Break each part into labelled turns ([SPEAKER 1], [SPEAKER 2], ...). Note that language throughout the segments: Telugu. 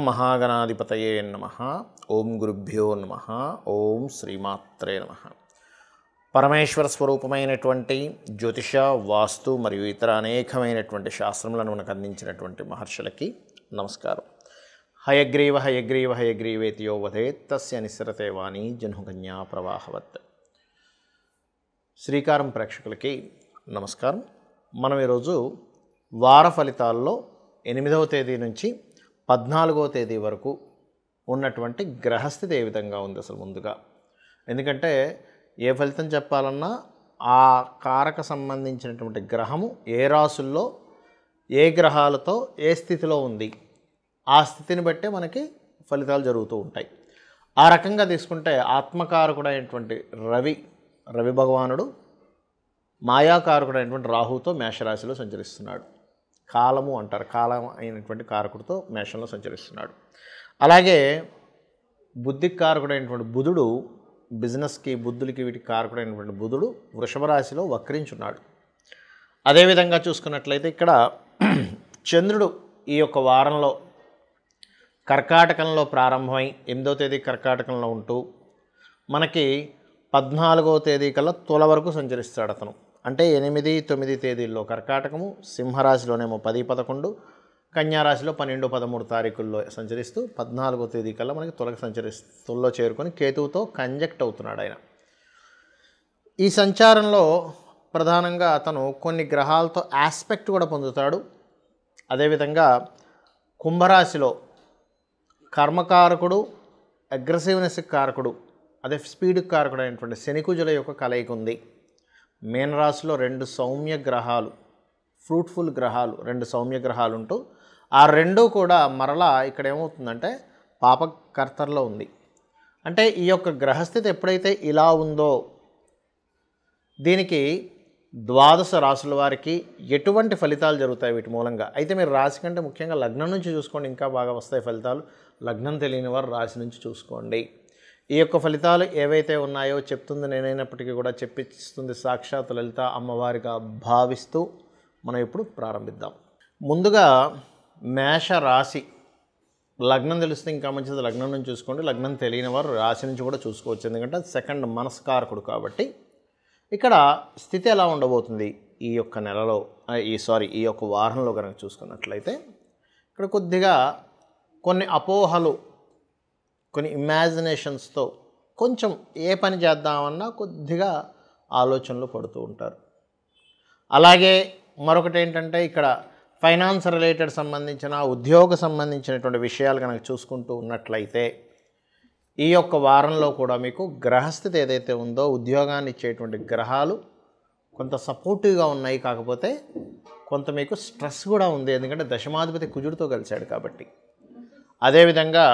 [SPEAKER 1] మహాగణాధిపతయే నమ ఓం గురుభ్యో నమ ఓం శ్రీమాత్రే నమ పరమేశ్వర స్వరూపమైనటువంటి జ్యోతిష వాస్తు మరియు ఇతర అనేకమైనటువంటి శాస్త్రములను మనకు అందించినటువంటి మహర్షులకి నమస్కారం హయగ్రీవ హయగ్రీవ హయగ్రీవేతియో వధేత్ తస్య నిస్సరతే వాణి జన్హుకన్యా ప్రవాహవత్ శ్రీకారం ప్రేక్షకులకి నమస్కారం మనం ఈరోజు వార ఫలితాల్లో ఎనిమిదవ తేదీ నుంచి పద్నాలుగవ తేదీ వరకు ఉన్నటువంటి గ్రహస్థితి ఏ విధంగా ఉంది అసలు ముందుగా ఎందుకంటే ఏ ఫలితం చెప్పాలన్నా ఆ కారక సంబంధించినటువంటి గ్రహము ఏ రాసుల్లో ఏ గ్రహాలతో ఏ స్థితిలో ఉంది ఆ స్థితిని బట్టే మనకి ఫలితాలు జరుగుతూ ఉంటాయి ఆ రకంగా తీసుకుంటే ఆత్మకారకుడైనటువంటి రవి రవి భగవానుడు మాయాకారకుడైనటువంటి రాహుతో మేషరాశిలో సంచరిస్తున్నాడు కాలము అంటారు కాలం అయినటువంటి కారకుడితో మేషంలో సంచరిస్తున్నాడు అలాగే బుద్ధికి కారకుడైనటువంటి బుధుడు బిజినెస్కి బుద్ధులకి వీటికి కారకుడైనటువంటి బుధుడు వృషభ రాశిలో వక్రించున్నాడు అదేవిధంగా చూసుకున్నట్లయితే ఇక్కడ చంద్రుడు ఈ యొక్క వారంలో కర్కాటకంలో ప్రారంభమై ఎనిమిదో తేదీ కర్కాటకంలో ఉంటూ మనకి పద్నాలుగవ తేదీ కల్లా తుల వరకు సంచరిస్తాడు అతను అంటే ఎనిమిది తొమ్మిది తేదీల్లో కర్కాటకము సింహరాశిలోనేమో పది పదకొండు కన్యారాశిలో పన్నెండు పదమూడు తారీఖుల్లో సంచరిస్తూ పద్నాలుగో తేదీ కల్లా మనకి తులకు సంచరిస్తూ తుల్లో చేరుకొని కేతువుతో కంజెక్ట్ అవుతున్నాడు ఆయన ఈ సంచారంలో ప్రధానంగా అతను కొన్ని గ్రహాలతో ఆస్పెక్ట్ కూడా పొందుతాడు అదేవిధంగా కుంభరాశిలో కర్మకారకుడు అగ్రెసివ్నెస్ కారకుడు అదే స్పీడ్ కారకుడు అయినటువంటి శనికుజుల యొక్క కలయిక ఉంది మీనరాశిలో రెండు సౌమ్య గ్రహాలు ఫ్రూట్ఫుల్ గ్రహాలు రెండు సౌమ్య గ్రహాలు ఉంటూ ఆ రెండు కూడా మరలా ఇక్కడ ఏమవుతుందంటే పాపకర్తర్లో ఉంది అంటే ఈ యొక్క గ్రహస్థితి ఎప్పుడైతే ఇలా ఉందో దీనికి ద్వాదశ రాసుల వారికి ఎటువంటి ఫలితాలు జరుగుతాయి వీటి మూలంగా అయితే మీరు రాశి కంటే ముఖ్యంగా లగ్నం నుంచి చూసుకోండి ఇంకా బాగా వస్తాయి ఫలితాలు లగ్నం తెలియని వారు రాశి నుంచి చూసుకోండి ఈ యొక్క ఫలితాలు ఏవైతే ఉన్నాయో చెప్తుంది నేనైనప్పటికీ కూడా చెప్పిస్తుంది సాక్షాత్ లలిత అమ్మవారిగా భావిస్తూ మనం ఇప్పుడు ప్రారంభిద్దాం ముందుగా మేష రాశి లగ్నం తెలిస్తే ఇంకా మంచిది లగ్నం నుంచి చూసుకోండి లగ్నం తెలియని వారు రాశి నుంచి కూడా చూసుకోవచ్చు ఎందుకంటే సెకండ్ మనస్కారకుడు కాబట్టి ఇక్కడ స్థితి ఎలా ఉండబోతుంది ఈ యొక్క నెలలో ఆ, ఈ సారీ ఈ యొక్క వారంలో కనుక చూసుకున్నట్లయితే ఇక్కడ కొద్దిగా కొన్ని అపోహలు కొన్ని ఇమాజినేషన్స్తో కొంచెం ఏ పని చేద్దామన్నా కొద్దిగా ఆలోచనలు పడుతూ ఉంటారు అలాగే మరొకటి ఏంటంటే ఇక్కడ ఫైనాన్స్ రిలేటెడ్ సంబంధించిన ఉద్యోగ సంబంధించినటువంటి విషయాలు కనుక చూసుకుంటూ ఉన్నట్లయితే ఈ యొక్క వారంలో కూడా మీకు గ్రహస్థితి ఏదైతే ఉందో ఉద్యోగాన్ని ఇచ్చేటువంటి గ్రహాలు కొంత సపోర్టివ్గా ఉన్నాయి కాకపోతే కొంత మీకు స్ట్రెస్ కూడా ఉంది ఎందుకంటే దశమాధిపతి కుజుడితో కలిశాడు కాబట్టి అదేవిధంగా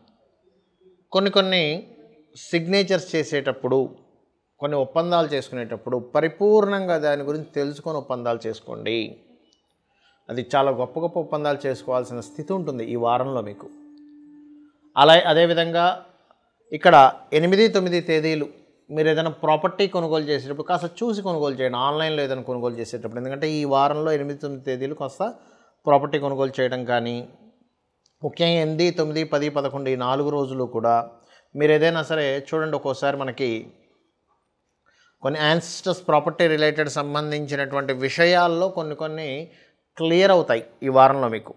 [SPEAKER 1] కొన్ని కొన్ని సిగ్నేచర్స్ చేసేటప్పుడు కొన్ని ఒప్పందాలు చేసుకునేటప్పుడు పరిపూర్ణంగా దాని గురించి తెలుసుకొని ఒప్పందాలు చేసుకోండి అది చాలా గొప్ప గొప్ప ఒప్పందాలు చేసుకోవాల్సిన స్థితి ఉంటుంది ఈ వారంలో మీకు అలా అదేవిధంగా ఇక్కడ ఎనిమిది తొమ్మిది తేదీలు మీరు ఏదైనా ప్రాపర్టీ కొనుగోలు చేసేటప్పుడు కాస్త చూసి కొనుగోలు చేయండి ఆన్లైన్లో ఏదైనా కొనుగోలు చేసేటప్పుడు ఎందుకంటే ఈ వారంలో ఎనిమిది తొమ్మిది తేదీలు కాస్త ప్రాపర్టీ కొనుగోలు చేయడం కానీ ముఖ్యంగా ఎనిమిది తొమ్మిది పది పదకొండు ఈ నాలుగు రోజులు కూడా మీరు ఏదైనా సరే చూడండి ఒక్కోసారి మనకి కొన్ని యాన్సిస్టర్స్ ప్రాపర్టీ రిలేటెడ్ సంబంధించినటువంటి విషయాల్లో కొన్ని కొన్ని క్లియర్ అవుతాయి ఈ వారంలో మీకు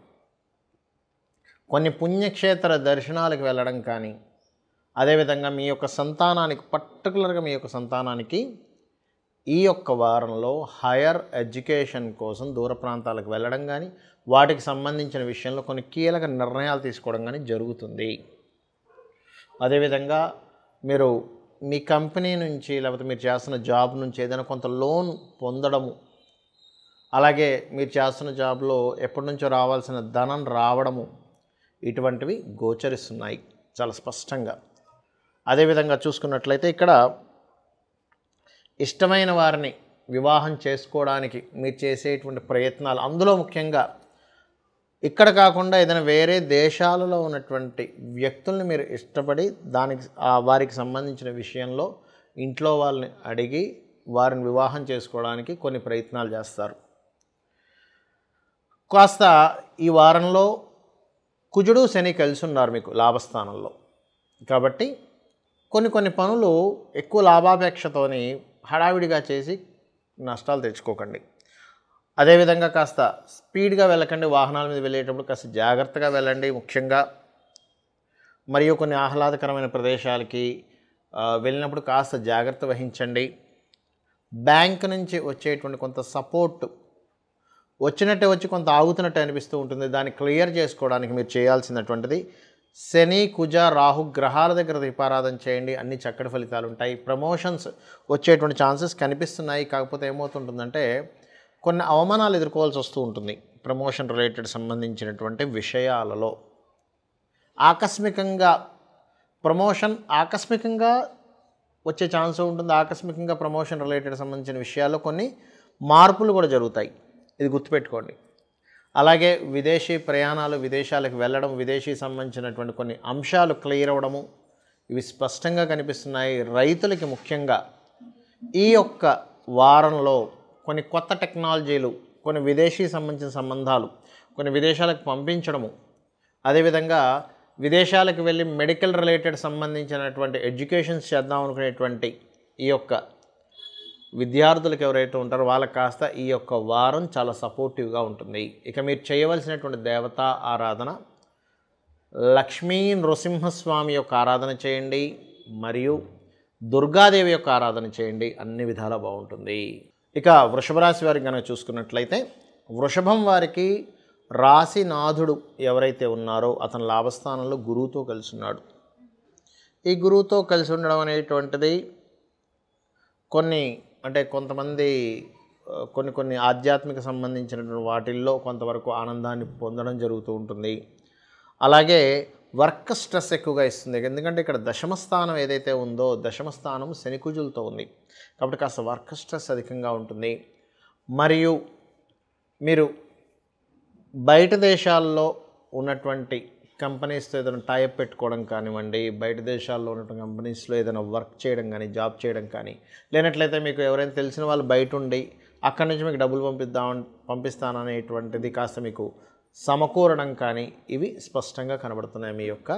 [SPEAKER 1] కొన్ని పుణ్యక్షేత్ర దర్శనాలకు వెళ్ళడం కానీ అదేవిధంగా మీ యొక్క సంతానానికి పర్టికులర్గా మీ యొక్క సంతానానికి ఈ యొక్క వారంలో హైయర్ ఎడ్యుకేషన్ కోసం దూర ప్రాంతాలకు వెళ్ళడం కానీ వాటికి సంబంధించిన విషయంలో కొన్ని కీలక నిర్ణయాలు తీసుకోవడం కానీ జరుగుతుంది అదేవిధంగా మీరు మీ కంపెనీ నుంచి లేకపోతే మీరు చేస్తున్న జాబ్ నుంచి ఏదైనా కొంత లోన్ పొందడము అలాగే మీరు చేస్తున్న జాబ్లో ఎప్పటి నుంచో రావాల్సిన ధనం రావడము ఇటువంటివి గోచరిస్తున్నాయి చాలా స్పష్టంగా అదేవిధంగా చూసుకున్నట్లయితే ఇక్కడ ఇష్టమైన వారిని వివాహం చేసుకోవడానికి మీరు చేసేటువంటి ప్రయత్నాలు అందులో ముఖ్యంగా ఇక్కడ కాకుండా ఏదైనా వేరే దేశాలలో ఉన్నటువంటి వ్యక్తుల్ని మీరు ఇష్టపడి దానికి ఆ వారికి సంబంధించిన విషయంలో ఇంట్లో వాళ్ళని అడిగి వారిని వివాహం చేసుకోవడానికి కొన్ని ప్రయత్నాలు చేస్తారు కాస్త ఈ వారంలో కుజుడు శని కలిసి ఉన్నారు మీకు లాభస్థానంలో కాబట్టి కొన్ని కొన్ని పనులు ఎక్కువ లాభాపేక్షతోని హడావిడిగా చేసి నష్టాలు తెచ్చుకోకండి అదేవిధంగా కాస్త స్పీడ్గా వెళ్ళకండి వాహనాల మీద వెళ్ళేటప్పుడు కాస్త జాగ్రత్తగా వెళ్ళండి ముఖ్యంగా మరియు కొన్ని ఆహ్లాదకరమైన ప్రదేశాలకి ఆ, వెళ్ళినప్పుడు కాస్త జాగ్రత్త వహించండి బ్యాంక్ నుంచి వచ్చేటువంటి కొంత సపోర్ట్ వచ్చినట్టే వచ్చి కొంత ఆగుతున్నట్టు అనిపిస్తూ ఉంటుంది దాన్ని క్లియర్ చేసుకోవడానికి మీరు చేయాల్సినటువంటిది శని కుజ రాహు గ్రహాల దగ్గర దీపారాధన చేయండి అన్ని చక్కటి ఫలితాలు ఉంటాయి ప్రమోషన్స్ వచ్చేటువంటి ఛాన్సెస్ కనిపిస్తున్నాయి కాకపోతే ఏమవుతుంటుందంటే కొన్ని అవమానాలు ఎదుర్కోవాల్సి వస్తూ ఉంటుంది ప్రమోషన్ రిలేటెడ్ సంబంధించినటువంటి విషయాలలో ఆకస్మికంగా ప్రమోషన్ ఆకస్మికంగా వచ్చే ఛాన్స్ ఉంటుంది ఆకస్మికంగా ప్రమోషన్ రిలేటెడ్ సంబంధించిన విషయాల్లో కొన్ని మార్పులు కూడా జరుగుతాయి ఇది గుర్తుపెట్టుకోండి అలాగే విదేశీ ప్రయాణాలు విదేశాలకు వెళ్ళడం విదేశీ సంబంధించినటువంటి కొన్ని అంశాలు క్లియర్ అవ్వడము ఇవి స్పష్టంగా కనిపిస్తున్నాయి రైతులకి ముఖ్యంగా ఈ యొక్క వారంలో కొన్ని కొత్త టెక్నాలజీలు కొన్ని విదేశీ సంబంధించిన సంబంధాలు కొన్ని విదేశాలకు పంపించడము అదేవిధంగా విదేశాలకు వెళ్ళి మెడికల్ రిలేటెడ్ సంబంధించినటువంటి ఎడ్యుకేషన్స్ చేద్దాం అనుకునేటువంటి ఈ యొక్క విద్యార్థులకు ఎవరైతే ఉంటారో వాళ్ళకి కాస్త ఈ యొక్క వారం చాలా సపోర్టివ్గా ఉంటుంది ఇక మీరు చేయవలసినటువంటి దేవతా ఆరాధన లక్ష్మీ నృసింహస్వామి యొక్క ఆరాధన చేయండి మరియు దుర్గాదేవి యొక్క ఆరాధన చేయండి అన్ని విధాలా బాగుంటుంది ఇక వృషభ రాశి వారికి కనుక చూసుకున్నట్లయితే వృషభం వారికి రాశినాథుడు ఎవరైతే ఉన్నారో అతని లాభస్థానంలో గురువుతో కలిసి ఉన్నాడు ఈ గురువుతో కలిసి ఉండడం అనేటువంటిది కొన్ని అంటే కొంతమంది ఆ, కొన్ని కొన్ని ఆధ్యాత్మిక సంబంధించినటువంటి వాటిల్లో కొంతవరకు ఆనందాన్ని పొందడం జరుగుతూ ఉంటుంది అలాగే వర్క్ స్ట్రెస్ ఎక్కువగా ఇస్తుంది ఎందుకంటే ఇక్కడ దశమ స్థానం ఏదైతే ఉందో దశమ స్థానం శనికుజులతో ఉంది కాబట్టి కాస్త వర్క్ స్ట్రెస్ అధికంగా ఉంటుంది మరియు మీరు బయట దేశాల్లో ఉన్నటువంటి కంపెనీస్తో ఏదైనా టైప్ పెట్టుకోవడం కానివ్వండి బయట దేశాల్లో ఉన్నటువంటి కంపెనీస్లో ఏదైనా వర్క్ చేయడం కానీ జాబ్ చేయడం కానీ లేనట్లయితే మీకు ఎవరైనా తెలిసిన వాళ్ళు బయట ఉండి అక్కడి నుంచి మీకు డబ్బులు పంపిద్దాం పంపిస్తాననేటువంటిది కాస్త మీకు సమకూరడం కానీ ఇవి స్పష్టంగా కనబడుతున్నాయి మీ యొక్క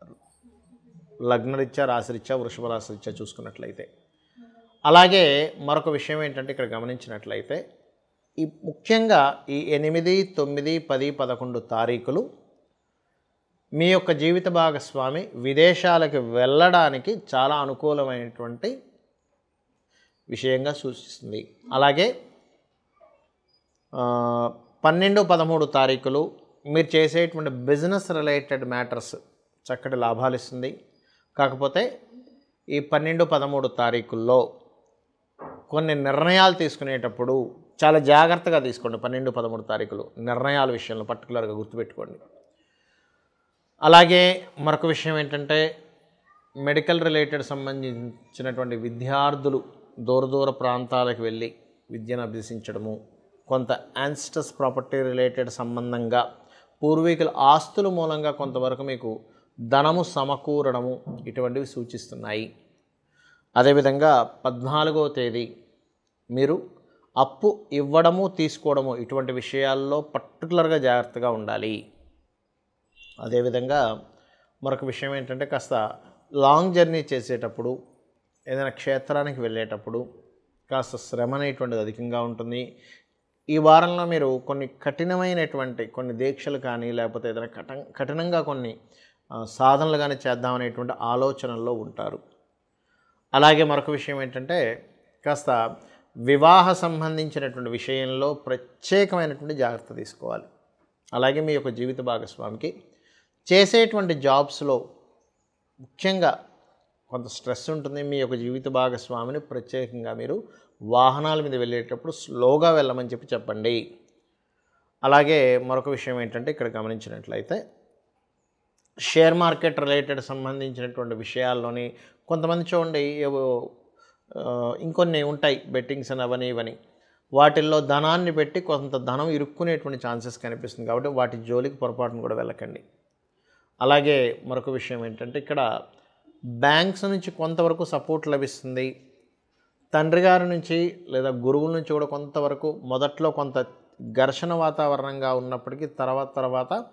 [SPEAKER 1] లగ్నరీత్యా రాశిరీత్యా వృషభ రాశిరీత్యా చూసుకున్నట్లయితే అలాగే మరొక విషయం ఏంటంటే ఇక్కడ గమనించినట్లయితే ఈ ముఖ్యంగా ఈ ఎనిమిది తొమ్మిది పది పదకొండు తారీఖులు మీ యొక్క జీవిత భాగస్వామి విదేశాలకు వెళ్ళడానికి చాలా అనుకూలమైనటువంటి విషయంగా సూచిస్తుంది అలాగే ఆ, పన్నెండు పదమూడు తారీఖులు మీరు చేసేటువంటి బిజినెస్ రిలేటెడ్ మ్యాటర్స్ చక్కటి లాభాలు ఇస్తుంది కాకపోతే ఈ పన్నెండు పదమూడు తారీఖుల్లో కొన్ని నిర్ణయాలు తీసుకునేటప్పుడు చాలా జాగ్రత్తగా తీసుకోండి పన్నెండు పదమూడు తారీఖులు నిర్ణయాల విషయంలో పర్టికులర్గా గుర్తుపెట్టుకోండి అలాగే మరొక విషయం ఏంటంటే మెడికల్ రిలేటెడ్ సంబంధించినటువంటి విద్యార్థులు దూర దూర ప్రాంతాలకు వెళ్ళి విద్యను అభ్యసించడము కొంత యాన్స్టస్ ప్రాపర్టీ రిలేటెడ్ సంబంధంగా పూర్వీకుల ఆస్తుల మూలంగా కొంతవరకు మీకు ధనము సమకూరడము ఇటువంటివి సూచిస్తున్నాయి అదేవిధంగా పద్నాలుగవ తేదీ మీరు అప్పు ఇవ్వడము తీసుకోవడము ఇటువంటి విషయాల్లో పర్టికులర్గా జాగ్రత్తగా ఉండాలి అదేవిధంగా మరొక విషయం ఏంటంటే కాస్త లాంగ్ జర్నీ చేసేటప్పుడు ఏదైనా క్షేత్రానికి వెళ్ళేటప్పుడు కాస్త శ్రమ అనేటువంటిది అధికంగా ఉంటుంది ఈ వారంలో మీరు కొన్ని కఠినమైనటువంటి కొన్ని దీక్షలు కానీ లేకపోతే ఏదైనా కఠ కఠినంగా కొన్ని ఆ, సాధనలు కానీ చేద్దామనేటువంటి ఆలోచనల్లో ఉంటారు అలాగే మరొక విషయం ఏంటంటే కాస్త వివాహ సంబంధించినటువంటి విషయంలో ప్రత్యేకమైనటువంటి జాగ్రత్త తీసుకోవాలి అలాగే మీ యొక్క జీవిత భాగస్వామికి చేసేటువంటి జాబ్స్లో ముఖ్యంగా కొంత స్ట్రెస్ ఉంటుంది మీ యొక్క జీవిత భాగస్వామిని ప్రత్యేకంగా మీరు వాహనాల మీద వెళ్ళేటప్పుడు స్లోగా వెళ్ళమని చెప్పి చెప్పండి అలాగే మరొక విషయం ఏంటంటే ఇక్కడ గమనించినట్లయితే షేర్ మార్కెట్ రిలేటెడ్ సంబంధించినటువంటి విషయాల్లోని కొంతమంది చూడండి ఏవో ఆ, ఇంకొన్ని ఉంటాయి బెట్టింగ్స్ అని అవని ఇవని వాటిల్లో ధనాన్ని పెట్టి కొంత ధనం ఇరుక్కునేటువంటి ఛాన్సెస్ కనిపిస్తుంది కాబట్టి వాటి జోలికి పొరపాటును కూడా వెళ్ళకండి అలాగే మరొక విషయం ఏంటంటే ఇక్కడ బ్యాంక్స్ నుంచి కొంతవరకు సపోర్ట్ లభిస్తుంది తండ్రి గారి నుంచి లేదా గురువుల నుంచి కూడా కొంతవరకు మొదట్లో కొంత ఘర్షణ వాతావరణంగా ఉన్నప్పటికీ తర్వాత తర్వాత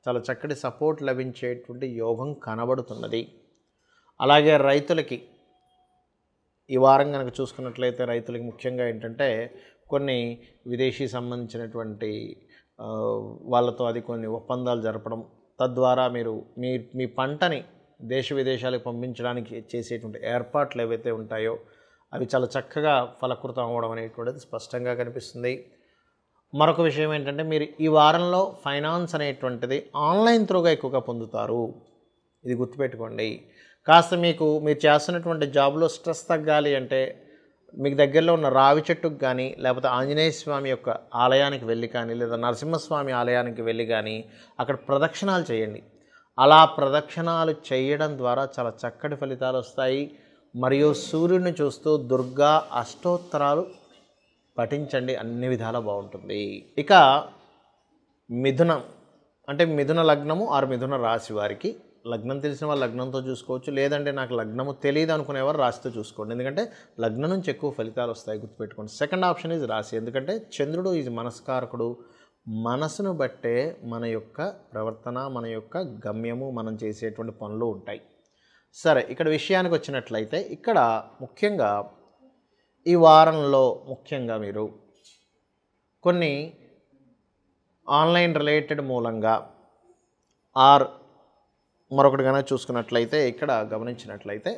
[SPEAKER 1] చాలా చక్కటి సపోర్ట్ లభించేటువంటి యోగం కనబడుతున్నది అలాగే రైతులకి ఈ వారం కనుక చూసుకున్నట్లయితే రైతులకి ముఖ్యంగా ఏంటంటే కొన్ని విదేశీ సంబంధించినటువంటి ఆ, వాళ్ళతో అది కొన్ని ఒప్పందాలు జరపడం తద్వారా మీరు మీ మీ పంటని దేశ విదేశాలకు పంపించడానికి చేసేటువంటి ఏర్పాట్లు ఏవైతే ఉంటాయో అవి చాలా చక్కగా ఫలకృతం అవ్వడం అనేటువంటిది స్పష్టంగా కనిపిస్తుంది మరొక విషయం ఏంటంటే మీరు ఈ వారంలో ఫైనాన్స్ అనేటువంటిది ఆన్లైన్ త్రూగా ఎక్కువగా పొందుతారు ఇది గుర్తుపెట్టుకోండి కాస్త మీకు మీరు చేస్తున్నటువంటి జాబ్లో స్ట్రెస్ తగ్గాలి అంటే మీకు దగ్గరలో ఉన్న రావి చెట్టుకు కానీ లేకపోతే ఆంజనేయ స్వామి యొక్క ఆలయానికి వెళ్ళి కానీ లేదా నరసింహస్వామి ఆలయానికి వెళ్ళి కానీ అక్కడ ప్రదక్షిణాలు చేయండి అలా ప్రదక్షిణాలు చేయడం ద్వారా చాలా చక్కటి ఫలితాలు వస్తాయి మరియు సూర్యుడిని చూస్తూ దుర్గా అష్టోత్తరాలు పఠించండి అన్ని విధాలా బాగుంటుంది ఇక మిథునం అంటే మిథున లగ్నము ఆరు మిథున రాశి వారికి లగ్నం తెలిసిన వాళ్ళు లగ్నంతో చూసుకోవచ్చు లేదంటే నాకు లగ్నము తెలియదు అనుకునేవారు రాశితో చూసుకోండి ఎందుకంటే లగ్నం నుంచి ఎక్కువ ఫలితాలు వస్తాయి గుర్తుపెట్టుకోండి సెకండ్ ఆప్షన్ ఈజ్ రాశి ఎందుకంటే చంద్రుడు ఈజ్ మనస్కారకుడు మనసును బట్టే మన యొక్క ప్రవర్తన మన యొక్క గమ్యము మనం చేసేటువంటి పనులు ఉంటాయి సరే ఇక్కడ విషయానికి వచ్చినట్లయితే ఇక్కడ ముఖ్యంగా ఈ వారంలో ముఖ్యంగా మీరు కొన్ని ఆన్లైన్ రిలేటెడ్ మూలంగా ఆర్ మరొకటి కనుక చూసుకున్నట్లయితే ఇక్కడ గమనించినట్లయితే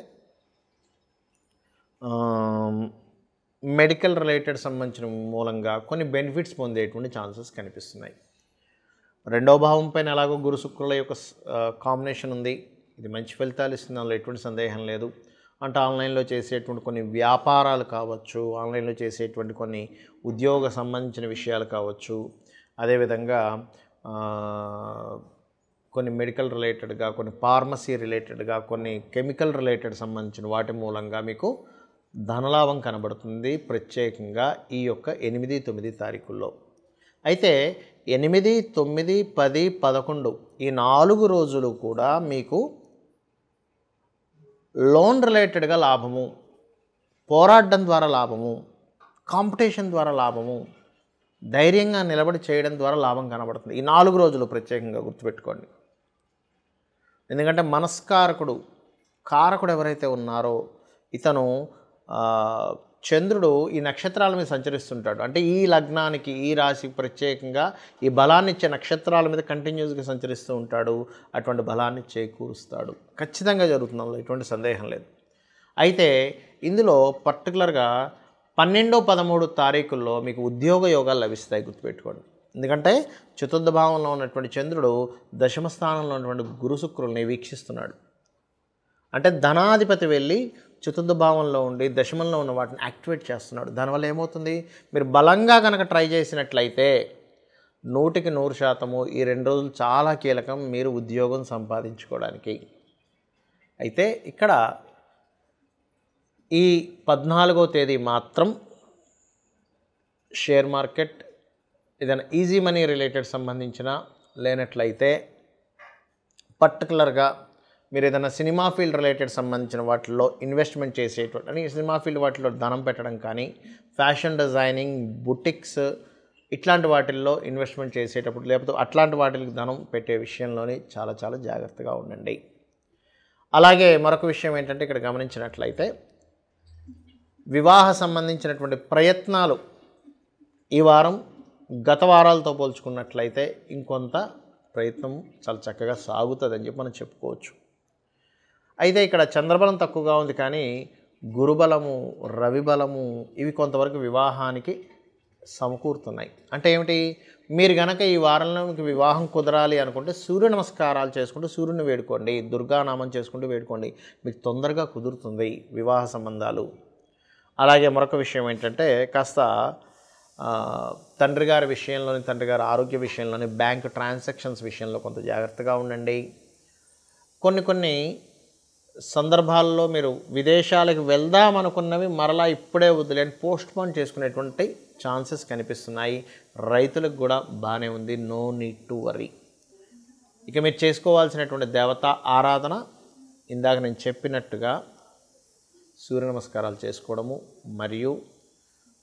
[SPEAKER 1] మెడికల్ రిలేటెడ్ సంబంధించిన మూలంగా కొన్ని బెనిఫిట్స్ పొందేటువంటి ఛాన్సెస్ కనిపిస్తున్నాయి రెండో భావం పైన ఎలాగో గురు శుక్రుల యొక్క కాంబినేషన్ ఉంది ఇది మంచి ఫలితాలు ఇస్తుంది అందులో ఎటువంటి సందేహం లేదు అంటే ఆన్లైన్లో చేసేటువంటి కొన్ని వ్యాపారాలు కావచ్చు ఆన్లైన్లో చేసేటువంటి కొన్ని ఉద్యోగ సంబంధించిన విషయాలు కావచ్చు అదేవిధంగా ఆ, కొన్ని మెడికల్ రిలేటెడ్గా కొన్ని ఫార్మసీ రిలేటెడ్గా కొన్ని కెమికల్ రిలేటెడ్ సంబంధించిన వాటి మూలంగా మీకు ధనలాభం కనబడుతుంది ప్రత్యేకంగా ఈ యొక్క ఎనిమిది తొమ్మిది తారీఖుల్లో అయితే ఎనిమిది తొమ్మిది పది పదకొండు ఈ నాలుగు రోజులు కూడా మీకు లోన్ రిలేటెడ్గా లాభము పోరాడడం ద్వారా లాభము కాంపిటీషన్ ద్వారా లాభము ధైర్యంగా నిలబడి చేయడం ద్వారా లాభం కనబడుతుంది ఈ నాలుగు రోజులు ప్రత్యేకంగా గుర్తుపెట్టుకోండి ఎందుకంటే మనస్కారకుడు కారకుడు ఎవరైతే ఉన్నారో ఇతను ఆ, చంద్రుడు ఈ నక్షత్రాల మీద సంచరిస్తుంటాడు అంటే ఈ లగ్నానికి ఈ రాశికి ప్రత్యేకంగా ఈ బలాన్ని ఇచ్చే నక్షత్రాల మీద కంటిన్యూస్గా సంచరిస్తూ ఉంటాడు అటువంటి బలాన్ని చేకూరుస్తాడు ఖచ్చితంగా జరుగుతుంది అందులో ఎటువంటి సందేహం లేదు అయితే ఇందులో పర్టికులర్గా పన్నెండు పదమూడు తారీఖుల్లో మీకు ఉద్యోగ యోగాలు లభిస్తాయి గుర్తుపెట్టుకోండి ఎందుకంటే చతుర్థ భావంలో ఉన్నటువంటి చంద్రుడు దశమ స్థానంలో ఉన్నటువంటి గురు శుక్రుల్ని వీక్షిస్తున్నాడు అంటే ధనాధిపతి వెళ్ళి చతుర్థ భావంలో ఉండి దశమంలో ఉన్న వాటిని యాక్టివేట్ చేస్తున్నాడు దానివల్ల ఏమవుతుంది మీరు బలంగా కనుక ట్రై చేసినట్లయితే నూటికి నూరు శాతము ఈ రెండు రోజులు చాలా కీలకం మీరు ఉద్యోగం సంపాదించుకోవడానికి అయితే ఇక్కడ ఈ పద్నాలుగో తేదీ మాత్రం షేర్ మార్కెట్ ఏదైనా ఈజీ మనీ రిలేటెడ్ సంబంధించిన లేనట్లయితే పర్టికులర్గా మీరు ఏదైనా సినిమా ఫీల్డ్ రిలేటెడ్ సంబంధించిన వాటిల్లో ఇన్వెస్ట్మెంట్ చేసేటువంటి అని సినిమా ఫీల్డ్ వాటిలో ధనం పెట్టడం కానీ ఫ్యాషన్ డిజైనింగ్ బుటిక్స్ ఇట్లాంటి వాటిల్లో ఇన్వెస్ట్మెంట్ చేసేటప్పుడు లేకపోతే అట్లాంటి వాటికి ధనం పెట్టే విషయంలోని చాలా చాలా జాగ్రత్తగా ఉండండి అలాగే మరొక విషయం ఏంటంటే ఇక్కడ గమనించినట్లయితే వివాహ సంబంధించినటువంటి ప్రయత్నాలు ఈ వారం గత వారాలతో పోల్చుకున్నట్లయితే ఇంకొంత ప్రయత్నం చాలా చక్కగా సాగుతుందని చెప్పి మనం చెప్పుకోవచ్చు అయితే ఇక్కడ చంద్రబలం తక్కువగా ఉంది కానీ గురుబలము రవిబలము ఇవి కొంతవరకు వివాహానికి సమకూరుతున్నాయి అంటే ఏమిటి మీరు గనక ఈ వారంలో మీకు వివాహం కుదరాలి అనుకుంటే సూర్య నమస్కారాలు చేసుకుంటూ సూర్యుని వేడుకోండి దుర్గానామం చేసుకుంటూ వేడుకోండి మీకు తొందరగా కుదురుతుంది వివాహ సంబంధాలు అలాగే మరొక విషయం ఏంటంటే కాస్త ఆ, తండ్రి గారి విషయంలోని తండ్రి గారి ఆరోగ్య విషయంలోని బ్యాంక్ ట్రాన్సాక్షన్స్ విషయంలో కొంత జాగ్రత్తగా ఉండండి కొన్ని కొన్ని సందర్భాల్లో మీరు విదేశాలకు వెళ్దాం అనుకున్నవి మరలా ఇప్పుడే వదిలేని పోస్ట్ పోన్ చేసుకునేటువంటి ఛాన్సెస్ కనిపిస్తున్నాయి రైతులకు కూడా బాగానే ఉంది నో నీడ్ టు వరీ ఇక మీరు చేసుకోవాల్సినటువంటి దేవత ఆరాధన ఇందాక నేను చెప్పినట్టుగా సూర్య నమస్కారాలు చేసుకోవడము మరియు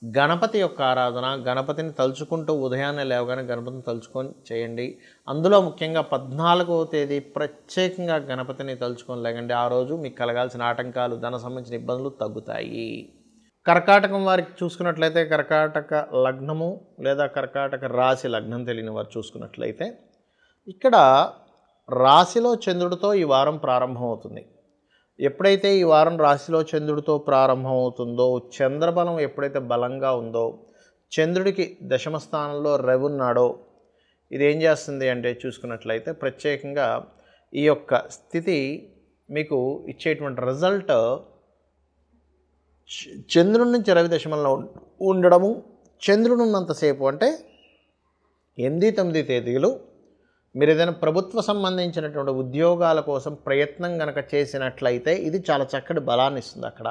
[SPEAKER 1] గణపతి యొక్క ఆరాధన గణపతిని తలుచుకుంటూ ఉదయాన్నే లేవగానే గణపతిని తలుచుకొని చేయండి అందులో ముఖ్యంగా పద్నాలుగవ తేదీ ప్రత్యేకంగా గణపతిని తలుచుకొని లేకండి ఆ రోజు మీకు కలగాల్సిన ఆటంకాలు ధన సంబంధించిన ఇబ్బందులు తగ్గుతాయి కర్కాటకం వారికి చూసుకున్నట్లయితే కర్కాటక లగ్నము లేదా కర్కాటక రాశి లగ్నం తెలియని వారు చూసుకున్నట్లయితే ఇక్కడ రాశిలో చంద్రుడితో ఈ వారం ప్రారంభమవుతుంది ఎప్పుడైతే ఈ వారం రాశిలో చంద్రుడితో ప్రారంభమవుతుందో చంద్రబలం ఎప్పుడైతే బలంగా ఉందో చంద్రుడికి దశమ స్థానంలో రవి ఉన్నాడో ఇది ఏం చేస్తుంది అంటే చూసుకున్నట్లయితే ప్రత్యేకంగా ఈ యొక్క స్థితి మీకు ఇచ్చేటువంటి రిజల్ట్ చ- చంద్రుడి నుంచి రవి దశమంలో ఉం- ఉండడము చంద్రుడు ఉన్నంతసేపు అంటే ఎనిమిది తొమ్మిది తేదీలు మీరు ఏదైనా ప్రభుత్వ సంబంధించినటువంటి ఉద్యోగాల కోసం ప్రయత్నం కనుక చేసినట్లయితే ఇది చాలా చక్కటి బలాన్ని ఇస్తుంది అక్కడ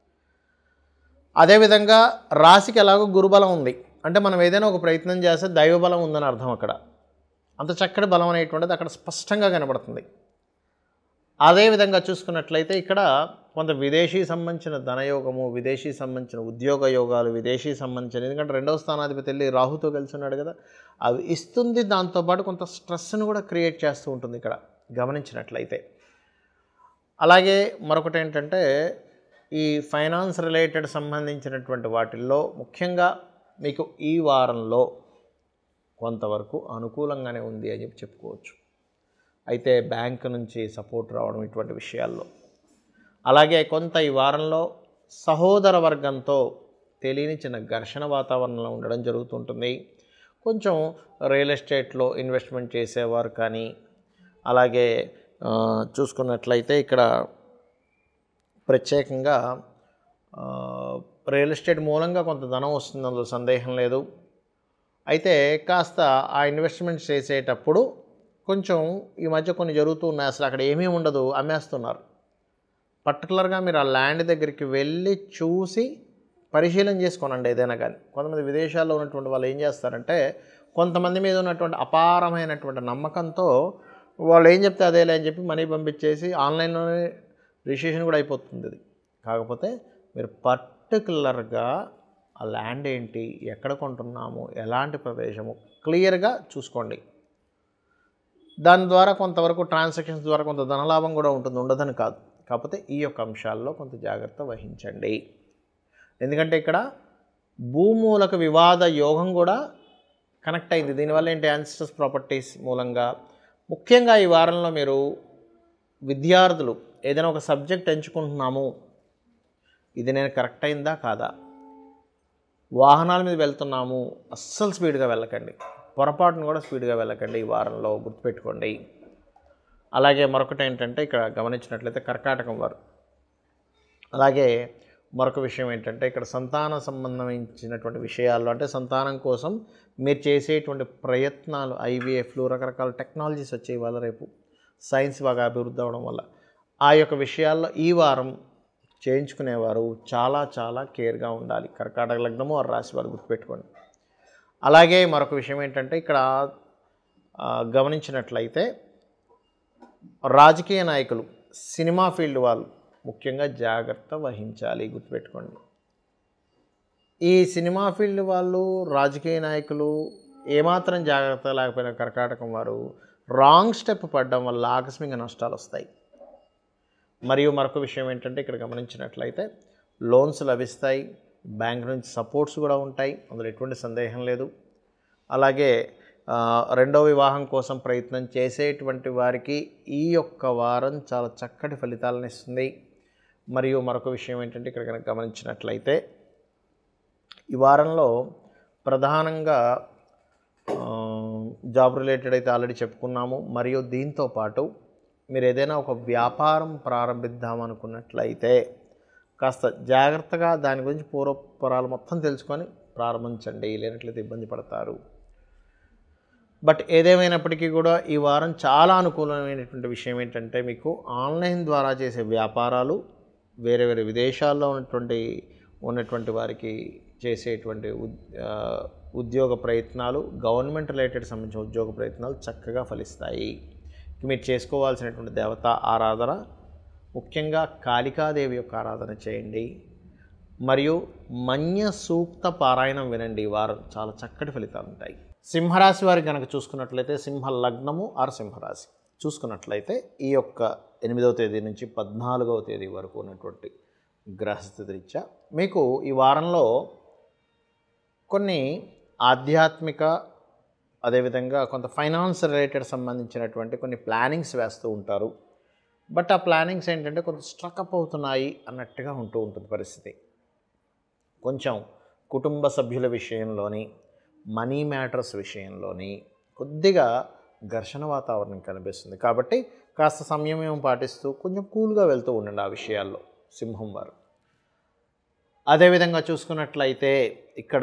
[SPEAKER 1] అదేవిధంగా రాశికి ఎలాగో గురుబలం ఉంది అంటే మనం ఏదైనా ఒక ప్రయత్నం చేస్తే దైవబలం ఉందని అర్థం అక్కడ అంత చక్కటి బలం అనేటువంటిది అక్కడ స్పష్టంగా కనబడుతుంది అదేవిధంగా చూసుకున్నట్లయితే ఇక్కడ కొంత విదేశీ సంబంధించిన ధనయోగము విదేశీ సంబంధించిన ఉద్యోగ యోగాలు విదేశీ సంబంధించిన ఎందుకంటే రెండవ స్థానాధిపతి వెళ్ళి రాహుతో కలిసి ఉన్నాడు కదా అవి ఇస్తుంది దాంతోపాటు కొంత స్ట్రెస్ను కూడా క్రియేట్ చేస్తూ ఉంటుంది ఇక్కడ గమనించినట్లయితే అలాగే మరొకటి ఏంటంటే ఈ ఫైనాన్స్ రిలేటెడ్ సంబంధించినటువంటి వాటిల్లో ముఖ్యంగా మీకు ఈ వారంలో కొంతవరకు అనుకూలంగానే ఉంది అని చెప్పి చెప్పుకోవచ్చు అయితే బ్యాంక్ నుంచి సపోర్ట్ రావడం ఇటువంటి విషయాల్లో అలాగే కొంత ఈ వారంలో సహోదర వర్గంతో తెలియని చిన్న ఘర్షణ వాతావరణంలో ఉండడం జరుగుతుంటుంది కొంచెం రియల్ ఎస్టేట్లో ఇన్వెస్ట్మెంట్ చేసేవారు కానీ అలాగే ఆ, చూసుకున్నట్లయితే ఇక్కడ ప్రత్యేకంగా ఆ, రియల్ ఎస్టేట్ మూలంగా కొంత ధనం వస్తుంది అందులో సందేహం లేదు అయితే కాస్త ఆ ఇన్వెస్ట్మెంట్ చేసేటప్పుడు కొంచెం ఈ మధ్య కొన్ని జరుగుతూ ఉన్నాయి అసలు అక్కడ ఏమీ ఉండదు అమ్మేస్తున్నారు పర్టికులర్గా మీరు ఆ ల్యాండ్ దగ్గరికి వెళ్ళి చూసి పరిశీలన చేసుకోనండి ఏదైనా కానీ కొంతమంది విదేశాల్లో ఉన్నటువంటి వాళ్ళు ఏం చేస్తారంటే కొంతమంది మీద ఉన్నటువంటి అపారమైనటువంటి నమ్మకంతో వాళ్ళు ఏం చెప్తే అదేలే అని చెప్పి మనీ పంపించేసి ఆన్లైన్లోనే రిజిస్ట్రేషన్ కూడా అయిపోతుంది ఇది కాకపోతే మీరు పర్టికులర్గా ఆ ల్యాండ్ ఏంటి ఎక్కడ కొంటున్నాము ఎలాంటి ప్రదేశము క్లియర్గా చూసుకోండి దాని ద్వారా కొంతవరకు ట్రాన్సాక్షన్స్ ద్వారా కొంత ధనలాభం కూడా ఉంటుంది ఉండదని కాదు కాకపోతే ఈ యొక్క అంశాల్లో కొంత జాగ్రత్త వహించండి ఎందుకంటే ఇక్కడ భూమూలక వివాద యోగం కూడా కనెక్ట్ అయింది దీనివల్ల ఏంటి యాన్సిస్టర్స్ ప్రాపర్టీస్ మూలంగా ముఖ్యంగా ఈ వారంలో మీరు విద్యార్థులు ఏదైనా ఒక సబ్జెక్ట్ ఎంచుకుంటున్నాము ఇది నేను కరెక్ట్ అయిందా కాదా వాహనాల మీద వెళ్తున్నాము అస్సలు స్పీడ్గా వెళ్ళకండి పొరపాటును కూడా స్పీడ్గా వెళ్ళకండి ఈ వారంలో గుర్తుపెట్టుకోండి అలాగే మరొకటి ఏంటంటే ఇక్కడ గమనించినట్లయితే కర్కాటకం వారు అలాగే మరొక విషయం ఏంటంటే ఇక్కడ సంతాన సంబంధించినటువంటి విషయాల్లో అంటే సంతానం కోసం మీరు చేసేటువంటి ప్రయత్నాలు ఐవీఎఫ్లు రకరకాల టెక్నాలజీస్ వచ్చాయి వాళ్ళ రేపు సైన్స్ బాగా అభివృద్ధి అవడం వల్ల ఆ యొక్క విషయాల్లో ఈ వారం చేయించుకునేవారు చాలా చాలా కేర్గా ఉండాలి కర్కాటక లగ్నము వారు రాశి వారు గుర్తుపెట్టుకోండి అలాగే మరొక విషయం ఏంటంటే ఇక్కడ ఆ, గమనించినట్లయితే రాజకీయ నాయకులు సినిమా ఫీల్డ్ వాళ్ళు ముఖ్యంగా జాగ్రత్త వహించాలి గుర్తుపెట్టుకోండి ఈ సినిమా ఫీల్డ్ వాళ్ళు రాజకీయ నాయకులు ఏమాత్రం జాగ్రత్త లేకపోయినా కర్కాటకం వారు రాంగ్ స్టెప్ పడడం వల్ల ఆకస్మిక నష్టాలు వస్తాయి మరియు మరొక విషయం ఏంటంటే ఇక్కడ గమనించినట్లయితే లోన్స్ లభిస్తాయి బ్యాంక్ నుంచి సపోర్ట్స్ కూడా ఉంటాయి అందులో ఎటువంటి సందేహం లేదు అలాగే ఆ, రెండో వివాహం కోసం ప్రయత్నం చేసేటువంటి వారికి ఈ యొక్క వారం చాలా చక్కటి ఫలితాలను ఇస్తుంది మరియు మరొక విషయం ఏంటంటే ఇక్కడ కనుక గమనించినట్లయితే ఈ వారంలో ప్రధానంగా ఆ, జాబ్ రిలేటెడ్ అయితే ఆల్రెడీ చెప్పుకున్నాము మరియు దీంతో పాటు మీరు ఏదైనా ఒక వ్యాపారం ప్రారంభిద్దాం అనుకున్నట్లయితే కాస్త జాగ్రత్తగా దాని గురించి పూర్వపురాలు మొత్తం తెలుసుకొని ప్రారంభించండి లేనట్లయితే ఇబ్బంది పడతారు బట్ ఏదేమైనప్పటికీ కూడా ఈ వారం చాలా అనుకూలమైనటువంటి విషయం ఏంటంటే మీకు ఆన్లైన్ ద్వారా చేసే వ్యాపారాలు వేరే వేరే విదేశాల్లో ఉన్నటువంటి ఉన్నటువంటి వారికి చేసేటువంటి ఉద్- ఆ, ఉద్యోగ ప్రయత్నాలు గవర్నమెంట్ రిలేటెడ్ సంబంధించిన ఉద్యోగ ప్రయత్నాలు చక్కగా ఫలిస్తాయి ఇక మీరు చేసుకోవాల్సినటువంటి దేవత ఆరాధన ముఖ్యంగా కాళికాదేవి యొక్క ఆరాధన చేయండి మరియు మన్య సూక్త పారాయణం వినండి ఈ వారం చాలా చక్కటి ఫలితాలు ఉంటాయి సింహరాశి వారికి కనుక చూసుకున్నట్లయితే సింహ లగ్నము ఆర్ సింహరాశి చూసుకున్నట్లయితే ఈ యొక్క ఎనిమిదవ తేదీ నుంచి పద్నాలుగవ తేదీ వరకు ఉన్నటువంటి గ్రహస్థితి రీత్యా మీకు ఈ వారంలో కొన్ని ఆధ్యాత్మిక అదేవిధంగా కొంత ఫైనాన్స్ రిలేటెడ్ సంబంధించినటువంటి కొన్ని ప్లానింగ్స్ వేస్తూ ఉంటారు బట్ ఆ ప్లానింగ్స్ ఏంటంటే కొంత స్ట్రక్అప్ అవుతున్నాయి అన్నట్టుగా ఉంటూ ఉంటుంది పరిస్థితి కొంచెం కుటుంబ సభ్యుల విషయంలోని మనీ మ్యాటర్స్ విషయంలోని కొద్దిగా ఘర్షణ వాతావరణం కనిపిస్తుంది కాబట్టి కాస్త సంయమం పాటిస్తూ కొంచెం కూల్గా వెళ్తూ ఉండండి ఆ విషయాల్లో సింహం వారు అదేవిధంగా చూసుకున్నట్లయితే ఇక్కడ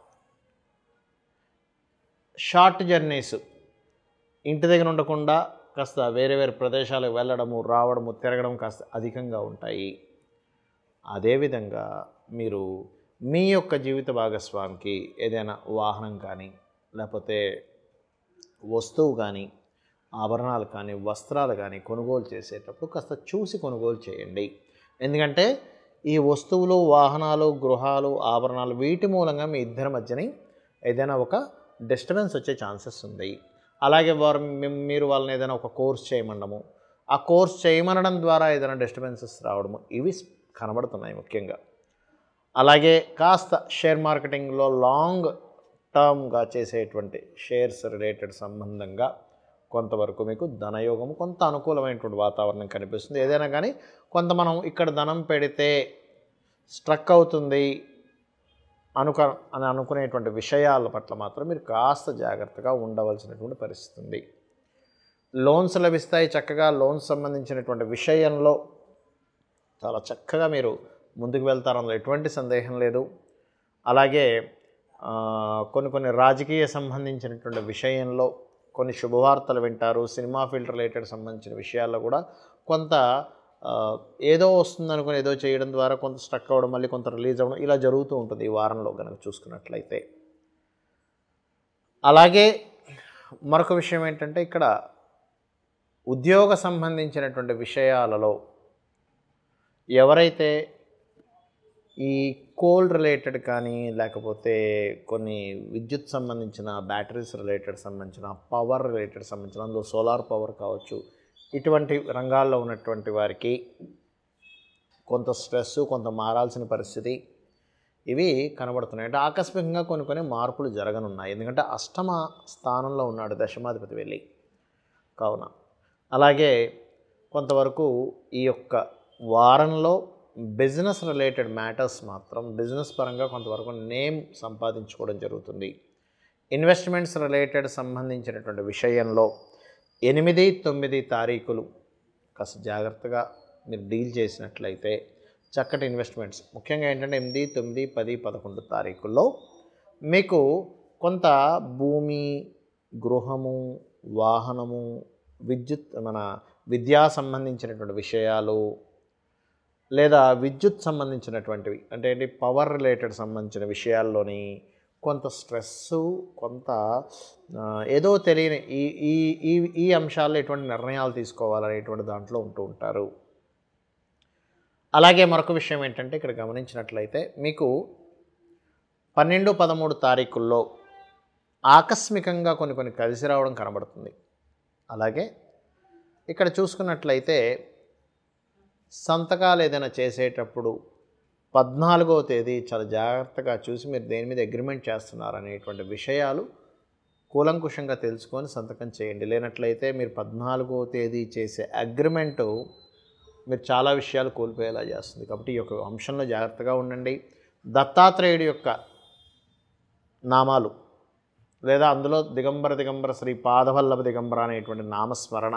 [SPEAKER 1] షార్ట్ జర్నీస్ ఇంటి దగ్గర ఉండకుండా కాస్త వేరే వేరే ప్రదేశాలకు వెళ్ళడము రావడము తిరగడం కాస్త అధికంగా ఉంటాయి అదేవిధంగా మీరు మీ యొక్క జీవిత భాగస్వామికి ఏదైనా వాహనం కానీ లేకపోతే వస్తువు కానీ ఆభరణాలు కానీ వస్త్రాలు కానీ కొనుగోలు చేసేటప్పుడు కాస్త చూసి కొనుగోలు చేయండి ఎందుకంటే ఈ వస్తువులు వాహనాలు గృహాలు ఆభరణాలు వీటి మూలంగా మీ ఇద్దరి మధ్యని ఏదైనా ఒక డిస్టర్బెన్స్ వచ్చే ఛాన్సెస్ ఉంది అలాగే వారు మీ- మీరు వాళ్ళని ఏదైనా ఒక కోర్స్ చేయమనడము ఆ కోర్స్ చేయమనడం ద్వారా ఏదైనా డిస్టర్బెన్సెస్ రావడము ఇవి కనబడుతున్నాయి ముఖ్యంగా అలాగే కాస్త షేర్ మార్కెటింగ్లో లాంగ్ టర్మ్గా చేసేటువంటి షేర్స్ రిలేటెడ్ సంబంధంగా కొంతవరకు మీకు ధనయోగము కొంత అనుకూలమైనటువంటి వాతావరణం కనిపిస్తుంది ఏదైనా కానీ కొంత మనం ఇక్కడ ధనం పెడితే స్ట్రక్ అవుతుంది అనుక అని అనుకునేటువంటి విషయాల పట్ల మాత్రం మీరు కాస్త జాగ్రత్తగా ఉండవలసినటువంటి పరిస్థితి ఉంది లోన్స్ లభిస్తాయి చక్కగా లోన్స్ సంబంధించినటువంటి విషయంలో చాలా చక్కగా మీరు ముందుకు వెళ్తారు అందులో ఎటువంటి సందేహం లేదు అలాగే ఆ, కొన్ని కొన్ని రాజకీయ సంబంధించినటువంటి విషయంలో కొన్ని శుభవార్తలు వింటారు సినిమా ఫీల్డ్ రిలేటెడ్ సంబంధించిన విషయాల్లో కూడా కొంత ఆ, ఏదో వస్తుంది అనుకుని ఏదో చేయడం ద్వారా కొంత స్ట్రక్ అవ్వడం మళ్ళీ కొంత రిలీజ్ అవ్వడం ఇలా జరుగుతూ ఉంటుంది ఈ వారంలో కనుక చూసుకున్నట్లయితే అలాగే మరొక విషయం ఏంటంటే ఇక్కడ ఉద్యోగ సంబంధించినటువంటి విషయాలలో ఎవరైతే ఈ కోల్ రిలేటెడ్ కానీ లేకపోతే కొన్ని విద్యుత్ సంబంధించిన బ్యాటరీస్ రిలేటెడ్ సంబంధించిన పవర్ రిలేటెడ్ సంబంధించిన అందులో సోలార్ పవర్ కావచ్చు ఇటువంటి రంగాల్లో ఉన్నటువంటి వారికి కొంత స్ట్రెస్ కొంత మారాల్సిన పరిస్థితి ఇవి కనబడుతున్నాయి అంటే ఆకస్మికంగా కొన్ని కొన్ని మార్పులు జరగనున్నాయి ఎందుకంటే అష్టమ స్థానంలో ఉన్నాడు దశమాధిపతి వెళ్ళి కావున అలాగే కొంతవరకు ఈ యొక్క వారంలో బిజినెస్ రిలేటెడ్ మ్యాటర్స్ మాత్రం బిజినెస్ పరంగా కొంతవరకు నేమ్ సంపాదించుకోవడం జరుగుతుంది ఇన్వెస్ట్మెంట్స్ రిలేటెడ్ సంబంధించినటువంటి విషయంలో ఎనిమిది తొమ్మిది తారీఖులు కాస్త జాగ్రత్తగా మీరు డీల్ చేసినట్లయితే చక్కటి ఇన్వెస్ట్మెంట్స్ ముఖ్యంగా ఏంటంటే ఎనిమిది తొమ్మిది పది పదకొండు తారీఖుల్లో మీకు కొంత భూమి గృహము వాహనము విద్యుత్ మన విద్యా సంబంధించినటువంటి విషయాలు లేదా విద్యుత్ సంబంధించినటువంటివి అంటే ఏంటి పవర్ రిలేటెడ్ సంబంధించిన విషయాల్లోని కొంత స్ట్రెస్సు కొంత ఆ, ఏదో తెలియని ఈ ఈ ఈ ఈ అంశాల్లో ఎటువంటి నిర్ణయాలు తీసుకోవాలనేటువంటి దాంట్లో ఉంటూ ఉంటారు అలాగే మరొక విషయం ఏంటంటే ఇక్కడ గమనించినట్లయితే మీకు పన్నెండు పదమూడు తారీఖుల్లో ఆకస్మికంగా కొన్ని కొన్ని కలిసి రావడం కనబడుతుంది అలాగే ఇక్కడ చూసుకున్నట్లయితే సంతకాలు ఏదైనా చేసేటప్పుడు పద్నాలుగవ తేదీ చాలా జాగ్రత్తగా చూసి మీరు దేని మీద అగ్రిమెంట్ చేస్తున్నారు అనేటువంటి విషయాలు కూలంకుషంగా తెలుసుకొని సంతకం చేయండి లేనట్లయితే మీరు పద్నాలుగవ తేదీ చేసే అగ్రిమెంటు మీరు చాలా విషయాలు కోల్పోయేలా చేస్తుంది కాబట్టి ఈ యొక్క అంశంలో జాగ్రత్తగా ఉండండి దత్తాత్రేయుడి యొక్క నామాలు లేదా అందులో దిగంబర దిగంబర శ్రీ పాదవల్లభ దిగంబర అనేటువంటి నామస్మరణ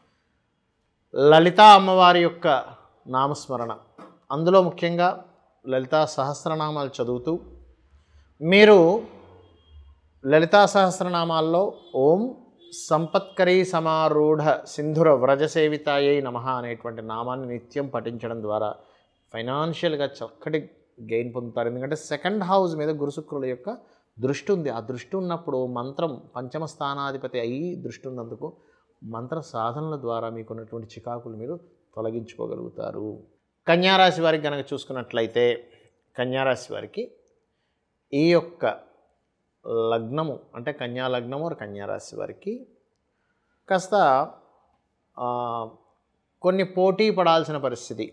[SPEAKER 1] లలితా అమ్మవారి యొక్క నామస్మరణ అందులో ముఖ్యంగా లలితా సహస్రనామాలు చదువుతూ మీరు లలితా సహస్రనామాల్లో ఓం సంపత్కరీ సమారూఢ సింధుర వ్రజసేవితాయై నమ అనేటువంటి నామాన్ని నిత్యం పఠించడం ద్వారా ఫైనాన్షియల్గా చక్కటి గెయిన్ పొందుతారు ఎందుకంటే సెకండ్ హౌస్ మీద గురుశుక్రుల యొక్క దృష్టి ఉంది ఆ దృష్టి ఉన్నప్పుడు మంత్రం పంచమ స్థానాధిపతి అయి దృష్టి ఉన్నందుకు మంత్ర సాధనల ద్వారా మీకున్నటువంటి చికాకులు మీరు తొలగించుకోగలుగుతారు కన్యారాశి వారికి కనుక చూసుకున్నట్లయితే కన్యారాశి వారికి ఈ యొక్క లగ్నము అంటే కన్యా లగ్నము or కన్యారాశి వారికి కాస్త ఆ, కొన్ని పోటీ పడాల్సిన పరిస్థితి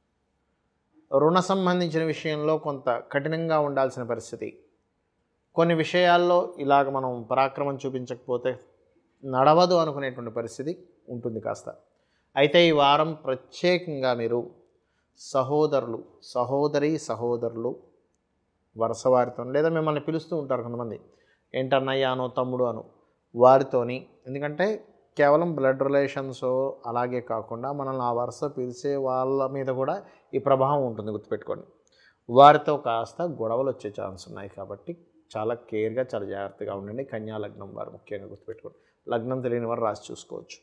[SPEAKER 1] రుణ సంబంధించిన విషయంలో కొంత కఠినంగా ఉండాల్సిన పరిస్థితి కొన్ని విషయాల్లో ఇలాగ మనం పరాక్రమం చూపించకపోతే నడవదు అనుకునేటువంటి పరిస్థితి ఉంటుంది కాస్త అయితే ఈ వారం ప్రత్యేకంగా మీరు సహోదరులు సహోదరి సహోదరులు వరుస వారితో లేదా మిమ్మల్ని పిలుస్తూ ఉంటారు కొంతమంది ఏంటన్నయ్య అనో తమ్ముడు అను వారితోని ఎందుకంటే కేవలం బ్లడ్ రిలేషన్స్ అలాగే కాకుండా మనల్ని ఆ వరుస పిలిచే వాళ్ళ మీద కూడా ఈ ప్రభావం ఉంటుంది గుర్తుపెట్టుకోండి వారితో కాస్త గొడవలు వచ్చే ఛాన్స్ ఉన్నాయి కాబట్టి చాలా కేర్గా చాలా జాగ్రత్తగా ఉండండి కన్యా లగ్నం వారు ముఖ్యంగా గుర్తుపెట్టుకోండి లగ్నం తెలియని వారు రాసి చూసుకోవచ్చు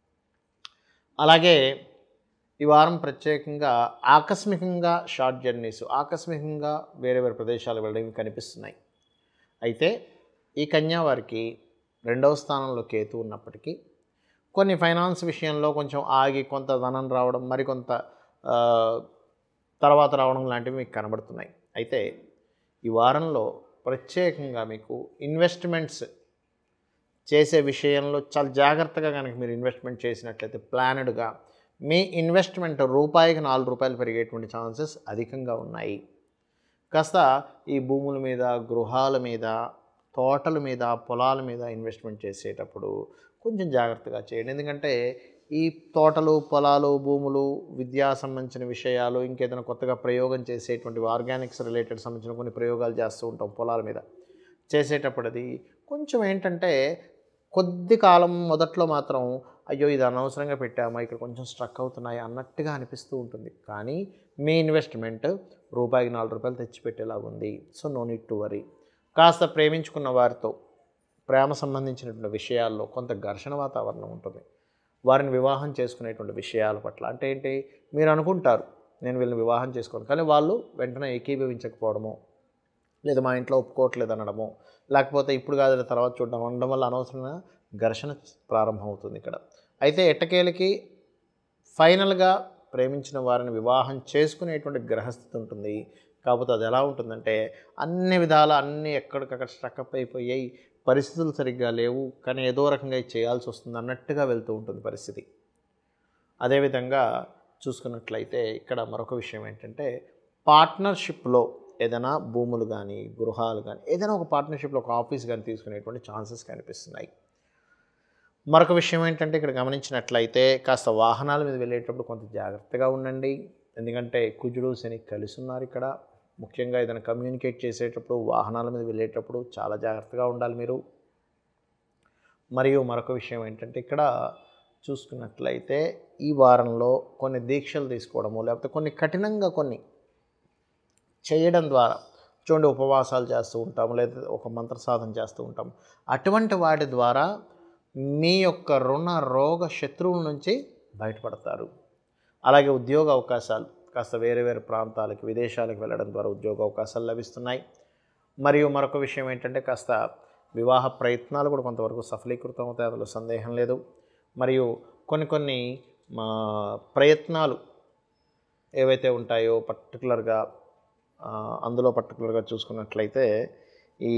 [SPEAKER 1] అలాగే ఈ వారం ప్రత్యేకంగా ఆకస్మికంగా షార్ట్ జర్నీస్ ఆకస్మికంగా వేరే వేరే ప్రదేశాలు వెళ్ళడం కనిపిస్తున్నాయి అయితే ఈ కన్యా వారికి రెండవ స్థానంలో కేతు ఉన్నప్పటికీ కొన్ని ఫైనాన్స్ విషయంలో కొంచెం ఆగి కొంత ధనం రావడం మరికొంత ఆ, తర్వాత రావడం లాంటివి మీకు కనబడుతున్నాయి అయితే ఈ వారంలో ప్రత్యేకంగా మీకు ఇన్వెస్ట్మెంట్స్ చేసే విషయంలో చాలా జాగ్రత్తగా కనుక మీరు ఇన్వెస్ట్మెంట్ చేసినట్లయితే ప్లానెడ్గా మీ ఇన్వెస్ట్మెంట్ రూపాయికి నాలుగు రూపాయలు పెరిగేటువంటి ఛాన్సెస్ అధికంగా ఉన్నాయి కాస్త ఈ భూముల మీద గృహాల మీద తోటల మీద పొలాల మీద ఇన్వెస్ట్మెంట్ చేసేటప్పుడు కొంచెం జాగ్రత్తగా చేయండి ఎందుకంటే ఈ తోటలు పొలాలు భూములు విద్యా సంబంధించిన విషయాలు ఇంకేదైనా కొత్తగా ప్రయోగం చేసేటువంటి ఆర్గానిక్స్ రిలేటెడ్ సంబంధించిన కొన్ని ప్రయోగాలు చేస్తూ ఉంటాం పొలాల మీద చేసేటప్పుడు అది కొంచెం ఏంటంటే కొద్ది కాలం మొదట్లో మాత్రం అయ్యో ఇది అనవసరంగా పెట్టామా ఇక్కడ కొంచెం స్ట్రక్ అవుతున్నాయి అన్నట్టుగా అనిపిస్తూ ఉంటుంది కానీ మీ ఇన్వెస్ట్మెంట్ రూపాయికి నాలుగు రూపాయలు తెచ్చిపెట్టేలాగా ఉంది so no need to worry కాస్త ప్రేమించుకున్న వారితో ప్రేమ సంబంధించినటువంటి విషయాల్లో కొంత ఘర్షణ వాతావరణం ఉంటుంది వారిని వివాహం చేసుకునేటువంటి విషయాల పట్ల అంటే ఏంటి మీరు అనుకుంటారు నేను వీళ్ళని వివాహం చేసుకోను కానీ వాళ్ళు వెంటనే ఏకీభవించకపోవడము లేదా మా ఇంట్లో ఒప్పుకోవట్లేదు అనడము లేకపోతే ఇప్పుడు కాదు తర్వాత చూడడం అనడం వల్ల అనవసరంగా ఘర్షణ ప్రారంభమవుతుంది ఇక్కడ అయితే ఎట్టకేలకి ఫైనల్గా ప్రేమించిన వారిని వివాహం చేసుకునేటువంటి గ్రహస్థితి ఉంటుంది కాకపోతే అది ఎలా ఉంటుందంటే అన్ని విధాల అన్నీ ఎక్కడికక్కడ స్ట్రక్అప్ అయిపోయాయి పరిస్థితులు సరిగ్గా లేవు కానీ ఏదో రకంగా ఇది చేయాల్సి వస్తుంది అన్నట్టుగా వెళ్తూ ఉంటుంది పరిస్థితి అదేవిధంగా చూసుకున్నట్లయితే ఇక్కడ మరొక విషయం ఏంటంటే పార్ట్నర్షిప్లో ఏదైనా భూములు కానీ గృహాలు కానీ ఏదైనా ఒక పార్ట్నర్షిప్లో ఒక ఆఫీస్ కానీ తీసుకునేటువంటి ఛాన్సెస్ కనిపిస్తున్నాయి మరొక విషయం ఏంటంటే ఇక్కడ గమనించినట్లయితే కాస్త వాహనాల మీద వెళ్ళేటప్పుడు కొంత జాగ్రత్తగా ఉండండి ఎందుకంటే కుజుడు శని కలిసి ఉన్నారు ఇక్కడ ముఖ్యంగా ఏదైనా కమ్యూనికేట్ చేసేటప్పుడు వాహనాల మీద వెళ్ళేటప్పుడు చాలా జాగ్రత్తగా ఉండాలి మీరు మరియు మరొక విషయం ఏంటంటే ఇక్కడ చూసుకున్నట్లయితే ఈ వారంలో కొన్ని దీక్షలు తీసుకోవడము లేకపోతే కొన్ని కఠినంగా కొన్ని చేయడం ద్వారా చూడండి ఉపవాసాలు చేస్తూ ఉంటాము లేదా ఒక మంత్ర సాధన చేస్తూ ఉంటాం అటువంటి వాటి ద్వారా మీ యొక్క రుణ రోగ శత్రువుల నుంచి బయటపడతారు అలాగే ఉద్యోగ అవకాశాలు కాస్త వేరే వేరే ప్రాంతాలకు విదేశాలకు వెళ్ళడం ద్వారా ఉద్యోగ అవకాశాలు లభిస్తున్నాయి మరియు మరొక విషయం ఏంటంటే కాస్త వివాహ ప్రయత్నాలు కూడా కొంతవరకు సఫలీకృతం అవుతాయి అందులో సందేహం లేదు మరియు కొన్ని కొన్ని మా ప్రయత్నాలు ఏవైతే ఉంటాయో పర్టికులర్గా అందులో పర్టికులర్గా చూసుకున్నట్లయితే ఈ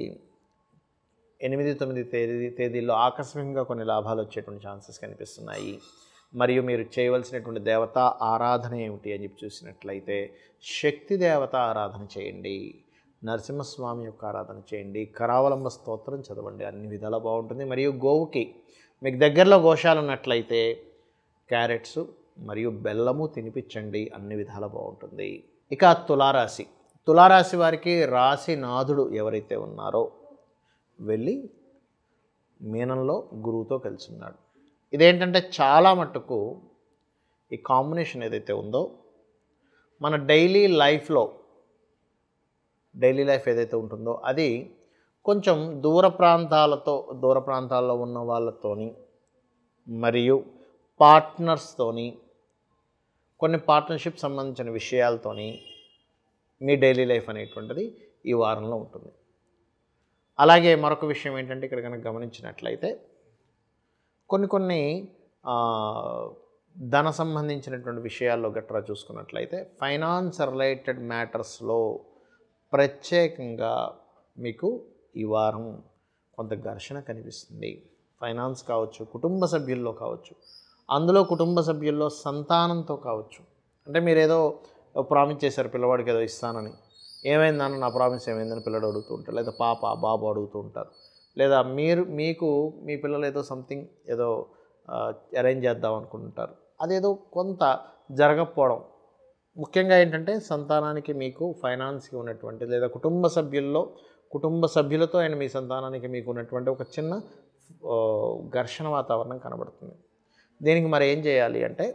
[SPEAKER 1] ఎనిమిది తొమ్మిది తేదీ తేదీల్లో ఆకస్మికంగా కొన్ని లాభాలు వచ్చేటువంటి ఛాన్సెస్ కనిపిస్తున్నాయి మరియు మీరు చేయవలసినటువంటి దేవత ఆరాధన ఏమిటి అని చెప్పి చూసినట్లయితే శక్తి దేవత ఆరాధన చేయండి నరసింహస్వామి యొక్క ఆరాధన చేయండి కరావలంబ స్తోత్రం చదవండి అన్ని విధాలా బాగుంటుంది మరియు గోవుకి మీకు దగ్గరలో గోశాలు ఉన్నట్లయితే క్యారెట్స్ మరియు బెల్లము తినిపించండి అన్ని విధాలా బాగుంటుంది ఇక తులారాశి తులారాశి వారికి రాశి నాథుడు ఎవరైతే ఉన్నారో వెళ్ళి మీనంలో గురువుతో కలిసి ఉన్నాడు ఇదేంటంటే చాలా మట్టుకు ఈ కాంబినేషన్ ఏదైతే ఉందో మన డైలీ లైఫ్లో డైలీ లైఫ్ ఏదైతే ఉంటుందో అది కొంచెం దూర ప్రాంతాలతో దూర ప్రాంతాల్లో ఉన్న వాళ్ళతోని మరియు పార్ట్నర్స్తోని కొన్ని పార్ట్నర్షిప్ సంబంధించిన విషయాలతోని మీ డైలీ లైఫ్ అనేటువంటిది ఈ వారంలో ఉంటుంది అలాగే మరొక విషయం ఏంటంటే ఇక్కడ కనుక గమనించినట్లయితే కొన్ని కొన్ని ఆ, ధన సంబంధించినటువంటి విషయాల్లో గట్రా చూసుకున్నట్లయితే ఫైనాన్స్ రిలేటెడ్ మ్యాటర్స్లో ప్రత్యేకంగా మీకు ఈ వారం కొంత ఘర్షణ కనిపిస్తుంది ఫైనాన్స్ కావచ్చు కుటుంబ సభ్యుల్లో కావచ్చు అందులో కుటుంబ సభ్యుల్లో సంతానంతో కావచ్చు అంటే మీరు ఏదో ప్రామిస్ చేశారు పిల్లవాడికి ఏదో ఇస్తానని ఏమైందన్న నా ప్రామిస్ ఏమైందని పిల్లడు అడుగుతూ ఉంటారు లేదా పాప బాబు అడుగుతూ ఉంటారు లేదా మీరు మీకు మీ పిల్లలు ఏదో సంథింగ్ ఏదో అరేంజ్ చేద్దాం అనుకుంటుంటారు అదేదో కొంత జరగకపోవడం ముఖ్యంగా ఏంటంటే సంతానానికి మీకు ఫైనాన్స్కి ఉన్నటువంటి లేదా కుటుంబ సభ్యుల్లో కుటుంబ సభ్యులతో అండ్ మీ సంతానానికి మీకు ఉన్నటువంటి ఒక చిన్న ఆ, ఘర్షణ వాతావరణం కనబడుతుంది దీనికి మరి ఏం చేయాలి అంటే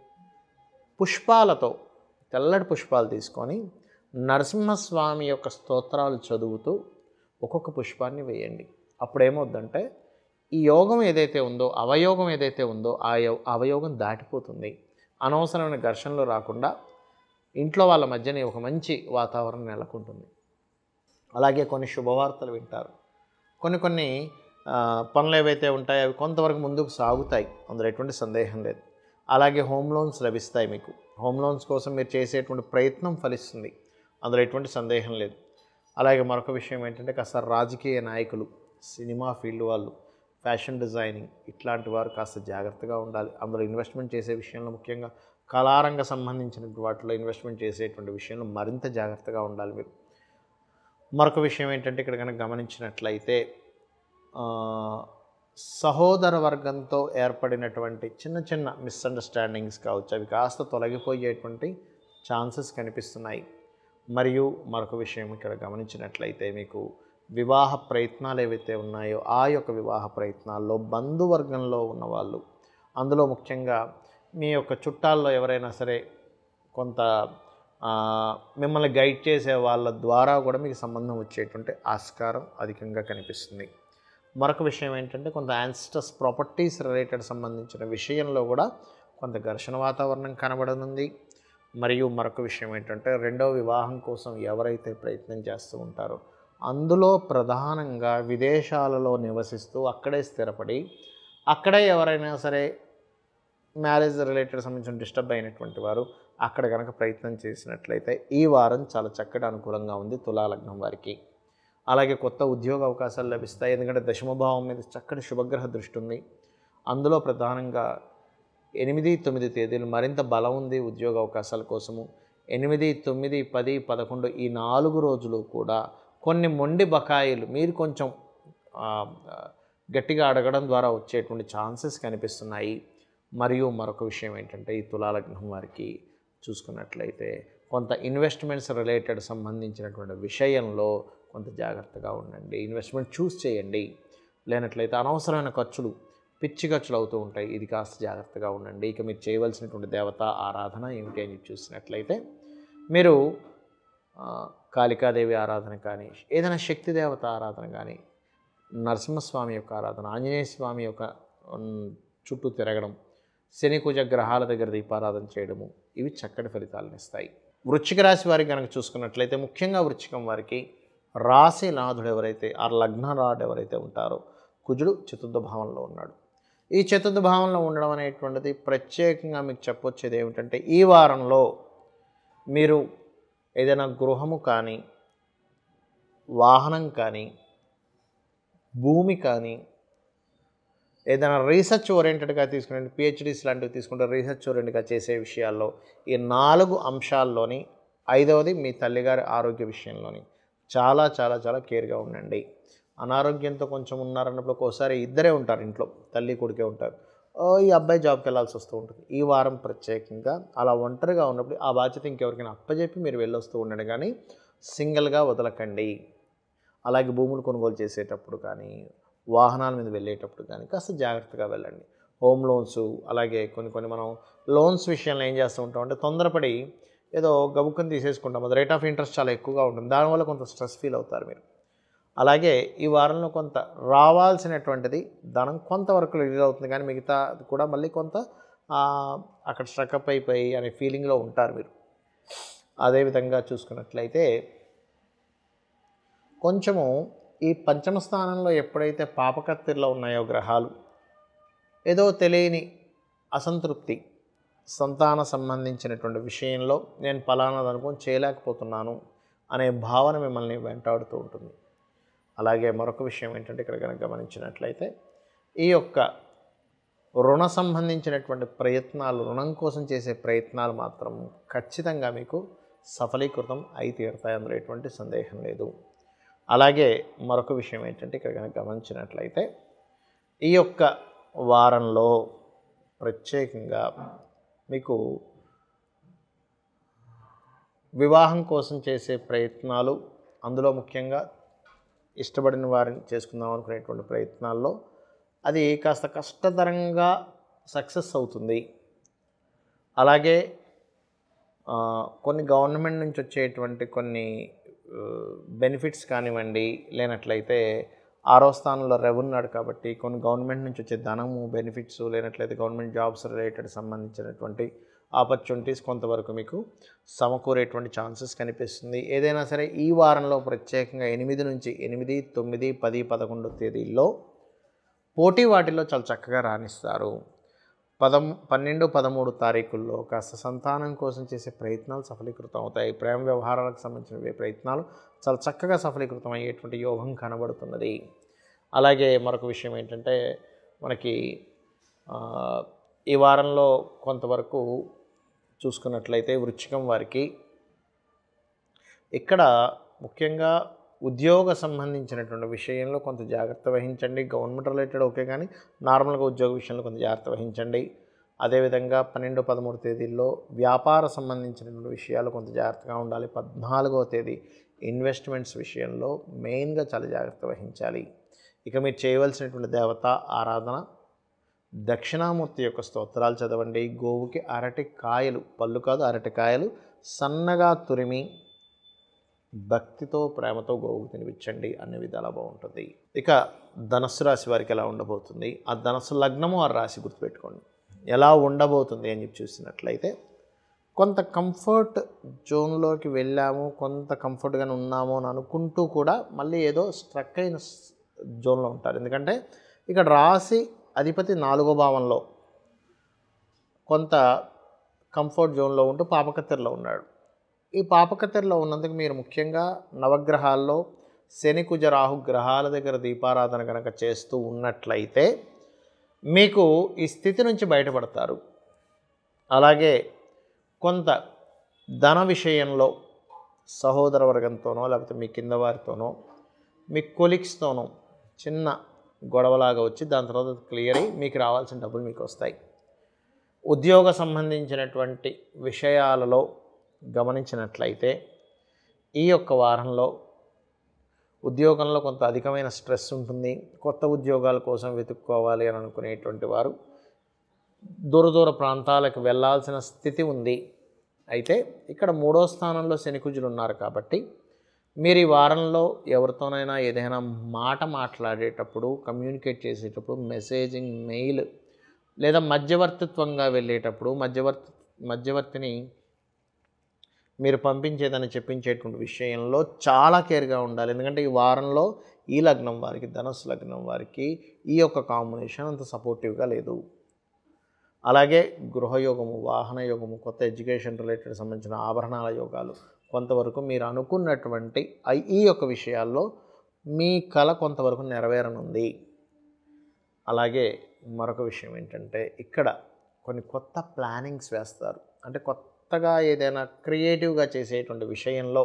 [SPEAKER 1] పుష్పాలతో తెల్లటి పుష్పాలు తీసుకొని నరసింహస్వామి యొక్క స్తోత్రాలు చదువుతూ ఒక్కొక్క పుష్పాన్ని వేయండి అప్పుడు ఏమవుద్దంటే ఈ యోగం ఏదైతే ఉందో అవయోగం ఏదైతే ఉందో ఆ యో- అవయోగం దాటిపోతుంది అనవసరమైన ఘర్షణలు రాకుండా ఇంట్లో వాళ్ళ మధ్యనే ఒక మంచి వాతావరణం నెలకొంటుంది అలాగే కొన్ని శుభవార్తలు వింటారు కొన్ని కొన్ని ఆ, పనులు ఏవైతే ఉంటాయో అవి కొంతవరకు ముందుకు సాగుతాయి అందులో ఎటువంటి సందేహం లేదు అలాగే హోమ్ లోన్స్ లభిస్తాయి మీకు హోమ్ లోన్స్ కోసం మీరు చేసేటువంటి ప్రయత్నం ఫలిస్తుంది అందులో ఎటువంటి సందేహం లేదు అలాగే మరొక విషయం ఏంటంటే కాస్త రాజకీయ నాయకులు సినిమా ఫీల్డ్ వాళ్ళు ఫ్యాషన్ డిజైనింగ్ ఇట్లాంటి వారు కాస్త జాగ్రత్తగా ఉండాలి అందులో ఇన్వెస్ట్మెంట్ చేసే విషయంలో ముఖ్యంగా కళారంగ సంబంధించినటువంటి వాటిలో ఇన్వెస్ట్మెంట్ చేసేటువంటి విషయంలో మరింత జాగ్రత్తగా ఉండాలి మీరు మరొక విషయం ఏంటంటే ఇక్కడ కనుక గమనించినట్లయితే ఆ, సహోదర వర్గంతో ఏర్పడినటువంటి చిన్న చిన్న మిస్అండర్స్టాండింగ్స్ కావచ్చు అవి కాస్త తొలగిపోయేటువంటి ఛాన్సెస్ కనిపిస్తున్నాయి మరియు మరొక విషయం ఇక్కడ గమనించినట్లయితే మీకు వివాహ ప్రయత్నాలు ఏవైతే ఉన్నాయో ఆ యొక్క వివాహ ప్రయత్నాల్లో బంధువర్గంలో ఉన్నవాళ్ళు అందులో ముఖ్యంగా మీ యొక్క చుట్టాల్లో ఎవరైనా సరే కొంత ఆ, మిమ్మల్ని గైడ్ చేసే వాళ్ళ ద్వారా కూడా మీకు సంబంధం వచ్చేటువంటి ఆస్కారం అధికంగా కనిపిస్తుంది మరొక విషయం ఏంటంటే కొంత యాన్స్టస్ ప్రాపర్టీస్ రిలేటెడ్ సంబంధించిన విషయంలో కూడా కొంత ఘర్షణ వాతావరణం కనబడనుంది మరియు మరొక విషయం ఏంటంటే రెండవ వివాహం కోసం ఎవరైతే ప్రయత్నం చేస్తూ ఉంటారో అందులో ప్రధానంగా విదేశాలలో నివసిస్తూ అక్కడే స్థిరపడి అక్కడే ఎవరైనా సరే మ్యారేజ్ రిలేటెడ్ సంబంధించిన డిస్టర్బ్ అయినటువంటి వారు అక్కడ కనుక ప్రయత్నం చేసినట్లయితే ఈ వారం చాలా చక్కటి అనుకూలంగా ఉంది తులాలగ్నం వారికి అలాగే కొత్త ఉద్యోగ అవకాశాలు లభిస్తాయి ఎందుకంటే దశమభావం మీద చక్కటి శుభగ్రహ దృష్టి ఉంది అందులో ప్రధానంగా ఎనిమిది తొమ్మిది తేదీలు మరింత బలం ఉంది ఉద్యోగ అవకాశాల కోసము ఎనిమిది తొమ్మిది పది పదకొండు ఈ నాలుగు రోజులు కూడా కొన్ని మొండి బకాయిలు మీరు కొంచెం ఆ, ఆ, గట్టిగా అడగడం ద్వారా వచ్చేటువంటి ఛాన్సెస్ కనిపిస్తున్నాయి మరియు మరొక విషయం ఏంటంటే ఈ తులాలగ్నం వారికి చూసుకున్నట్లయితే కొంత ఇన్వెస్ట్మెంట్స్ రిలేటెడ్ సంబంధించినటువంటి విషయంలో కొంత జాగ్రత్తగా ఉండండి ఇన్వెస్ట్మెంట్ చూస్ చేయండి లేనట్లయితే అనవసరమైన ఖర్చులు పిచ్చి ఖర్చులు అవుతూ ఉంటాయి ఇది కాస్త జాగ్రత్తగా ఉండండి ఇక మీరు చేయవలసినటువంటి దేవత ఆరాధన ఏమిటి అని చూసినట్లయితే మీరు ఆ, కాళికాదేవి ఆరాధన కానీ ఏదైనా శక్తి దేవత ఆరాధన కానీ నరసింహస్వామి యొక్క ఆరాధన ఆంజనేయ స్వామి యొక్క ఉమ్, చుట్టూ తిరగడం శని కుజ గ్రహాల దగ్గర దీపారాధన చేయడము ఇవి చక్కటి ఫలితాలను ఇస్తాయి వృశ్చిక రాశి వారికి కనుక చూసుకున్నట్లయితే ముఖ్యంగా వృశ్చికం వారికి రాశి నాథుడు ఎవరైతే ఆ లగ్నరాడు ఎవరైతే ఉంటారో కుజుడు చతుర్థ భావంలో ఉన్నాడు ఈ చతుర్థ భావంలో ఉండడం అనేటువంటిది ప్రత్యేకంగా మీకు చెప్పొచ్చేది ఏమిటంటే ఈ వారంలో మీరు ఏదైనా గృహము కానీ వాహనం కానీ భూమి కానీ ఏదైనా రీసెర్చ్ ఓరియంటెడ్గా తీసుకునే పిహెచ్డీస్ లాంటివి తీసుకుంటే రీసెర్చ్ ఓరియంటెడ్గా చేసే విషయాల్లో ఈ నాలుగు అంశాల్లోని ఐదవది మీ తల్లిగారి ఆరోగ్య విషయంలోని చాలా చాలా చాలా కేర్గా ఉండండి అనారోగ్యంతో కొంచెం ఉన్నారన్నప్పుడు ఒక్కోసారి ఇద్దరే ఉంటారు ఇంట్లో తల్లి కొడుకే ఉంటారు ఓ, ఈ అబ్బాయి జాబ్కి వెళ్ళాల్సి వస్తూ ఉంటుంది ఈ వారం ప్రత్యేకంగా అలా ఒంటరిగా ఉన్నప్పుడు ఆ బాధ్యత ఇంకెవరికైనా అప్పచెప్పి మీరు వెళ్ళొస్తూ ఉండండి కానీ సింగిల్గా వదలకండి అలాగే భూములు కొనుగోలు చేసేటప్పుడు కానీ వాహనాల మీద వెళ్ళేటప్పుడు కానీ కాస్త జాగ్రత్తగా వెళ్ళండి హోమ్ లోన్స్ అలాగే కొన్ని కొన్ని మనం లోన్స్ విషయంలో ఏం చేస్తూ ఉంటాం అంటే తొందరపడి ఏదో గబుక్కని తీసేసుకుంటాం అది రేట్ ఆఫ్ ఇంట్రెస్ట్ చాలా ఎక్కువగా ఉంటుంది దానివల్ల కొంత స్ట్రెస్ ఫీల్ అవుతారు మీరు అలాగే ఈ వారంలో కొంత రావాల్సినటువంటిది ధనం కొంతవరకు రిలీజ్ అవుతుంది కానీ మిగతా కూడా మళ్ళీ కొంత ఆ, అక్కడ స్ట్రకప్ అయిపోయి అనే ఫీలింగ్లో ఉంటారు మీరు అదేవిధంగా చూసుకున్నట్లయితే కొంచెము ఈ పంచమ స్థానంలో ఎప్పుడైతే పాపకత్తిలో ఉన్నాయో గ్రహాలు ఏదో తెలియని అసంతృప్తి సంతాన సంబంధించినటువంటి విషయంలో నేను ఫలానాది అనుకుని చేయలేకపోతున్నాను అనే భావన మిమ్మల్ని వెంటాడుతూ ఉంటుంది అలాగే మరొక విషయం ఏంటంటే ఇక్కడ కనుక గమనించినట్లయితే ఈ యొక్క రుణ సంబంధించినటువంటి ప్రయత్నాలు రుణం కోసం చేసే ప్రయత్నాలు మాత్రం ఖచ్చితంగా మీకు సఫలీకృతం అయి తీరుతాయి అందులో ఎటువంటి సందేహం లేదు అలాగే మరొక విషయం ఏంటంటే ఇక్కడ కనుక గమనించినట్లయితే ఈ యొక్క వారంలో ప్రత్యేకంగా మీకు వివాహం కోసం చేసే ప్రయత్నాలు అందులో ముఖ్యంగా ఇష్టపడిన వారిని చేసుకుందాం అనుకునేటువంటి ప్రయత్నాల్లో అది కాస్త కష్టతరంగా సక్సెస్ అవుతుంది అలాగే ఆ, కొన్ని గవర్నమెంట్ నుంచి వచ్చేటువంటి కొన్ని బెనిఫిట్స్ కానివ్వండి లేనట్లయితే ఆరో స్థానంలో రెవెన్యూ ఉన్నాడు కాబట్టి కొన్ని గవర్నమెంట్ నుంచి వచ్చే ధనము బెనిఫిట్స్ లేనట్లయితే గవర్నమెంట్ జాబ్స్ రిలేటెడ్ సంబంధించినటువంటి ఆపర్చునిటీస్ కొంతవరకు మీకు సమకూరేటువంటి ఛాన్సెస్ కనిపిస్తుంది ఏదైనా సరే ఈ వారంలో ప్రత్యేకంగా ఎనిమిది నుంచి ఎనిమిది తొమ్మిది పది పదకొండు తేదీల్లో పోటీ వాటిల్లో చాలా చక్కగా రాణిస్తారు పదం పన్నెండు పదమూడు తారీఖుల్లో కాస్త సంతానం కోసం చేసే ప్రయత్నాలు సఫలీకృతం అవుతాయి ప్రేమ వ్యవహారాలకు సంబంధించిన ప్రయత్నాలు చాలా చక్కగా సఫలీకృతం అయ్యేటువంటి యోగం కనబడుతున్నది అలాగే మరొక విషయం ఏంటంటే మనకి ఆ, ఈ వారంలో కొంతవరకు చూసుకున్నట్లయితే వృచ్చికం వారికి ఇక్కడ ముఖ్యంగా ఉద్యోగ సంబంధించినటువంటి విషయంలో కొంత జాగ్రత్త వహించండి గవర్నమెంట్ రిలేటెడ్ ఓకే కానీ నార్మల్గా ఉద్యోగ విషయంలో కొంత జాగ్రత్త వహించండి అదేవిధంగా పన్నెండు పదమూడు తేదీల్లో వ్యాపార సంబంధించినటువంటి విషయాలు కొంత జాగ్రత్తగా ఉండాలి పద్నాలుగవ తేదీ ఇన్వెస్ట్మెంట్స్ విషయంలో మెయిన్గా చాలా జాగ్రత్త వహించాలి ఇక మీరు చేయవలసినటువంటి దేవత ఆరాధన దక్షిణామూర్తి యొక్క స్తోత్రాలు చదవండి గోవుకి అరటి కాయలు పళ్ళు కాదు అరటి కాయలు సన్నగా తురిమి భక్తితో ప్రేమతో గోవుకు తినిపించండి అన్ని విధాలా బాగుంటుంది ఇక ధనస్సు రాశి వారికి ఎలా ఉండబోతుంది ఆ ధనస్సు లగ్నము ఆ రాశి గుర్తుపెట్టుకోండి ఎలా ఉండబోతుంది అని చెప్పి చూసినట్లయితే కొంత కంఫర్ట్ జోన్లోకి వెళ్ళాము కొంత కంఫర్ట్గానే ఉన్నాము అని అనుకుంటూ కూడా మళ్ళీ ఏదో స్ట్రక్ అయిన స్- జోన్లో ఉంటారు ఎందుకంటే ఇక్కడ రాశి అధిపతి నాలుగో భావంలో కొంత కంఫర్ట్ జోన్లో ఉంటూ పాపకత్తెరలో ఉన్నాడు ఈ పాపకత్తెరలో ఉన్నందుకు మీరు ముఖ్యంగా నవగ్రహాల్లో శని కుజ రాహు గ్రహాల దగ్గర దీపారాధన కనుక చేస్తూ ఉన్నట్లయితే మీకు ఈ స్థితి నుంచి బయటపడతారు అలాగే కొంత ధన విషయంలో సహోదర వర్గంతోనో లేకపోతే మీ కింద వారితోనో మీ కొలిక్స్తోనో చిన్న గొడవలాగా వచ్చి దాని తర్వాత క్లియర్ అయ్యి మీకు రావాల్సిన డబ్బులు మీకు వస్తాయి ఉద్యోగ సంబంధించినటువంటి విషయాలలో గమనించినట్లయితే ఈ యొక్క వారంలో ఉద్యోగంలో కొంత అధికమైన స్ట్రెస్ ఉంటుంది కొత్త ఉద్యోగాల కోసం వెతుక్కోవాలి అని అనుకునేటువంటి వారు దూర దూర ప్రాంతాలకు వెళ్ళాల్సిన స్థితి ఉంది అయితే ఇక్కడ మూడో స్థానంలో శనికుజులు ఉన్నారు కాబట్టి మీరు ఈ వారంలో ఎవరితోనైనా ఏదైనా మాట మాట్లాడేటప్పుడు కమ్యూనికేట్ చేసేటప్పుడు మెసేజింగ్ మెయిల్ లేదా మధ్యవర్తిత్వంగా వెళ్ళేటప్పుడు మధ్యవర్తి మధ్యవర్తిని మీరు పంపించేదని చెప్పించేటువంటి విషయంలో చాలా కేర్గా ఉండాలి ఎందుకంటే ఈ వారంలో ఈ లగ్నం వారికి ధనుసు లగ్నం వారికి ఈ యొక్క కాంబినేషన్ అంత సపోర్టివ్గా లేదు అలాగే గృహయోగము వాహన యోగము కొత్త ఎడ్యుకేషన్ రిలేటెడ్ సంబంధించిన ఆభరణాల యోగాలు కొంతవరకు మీరు అనుకున్నటువంటి ఐ- ఈ యొక్క విషయాల్లో మీ కళ కొంతవరకు నెరవేరనుంది అలాగే మరొక విషయం ఏంటంటే ఇక్కడ కొన్ని కొత్త ప్లానింగ్స్ వేస్తారు అంటే కొత్తగా ఏదైనా క్రియేటివ్గా చేసేటువంటి విషయంలో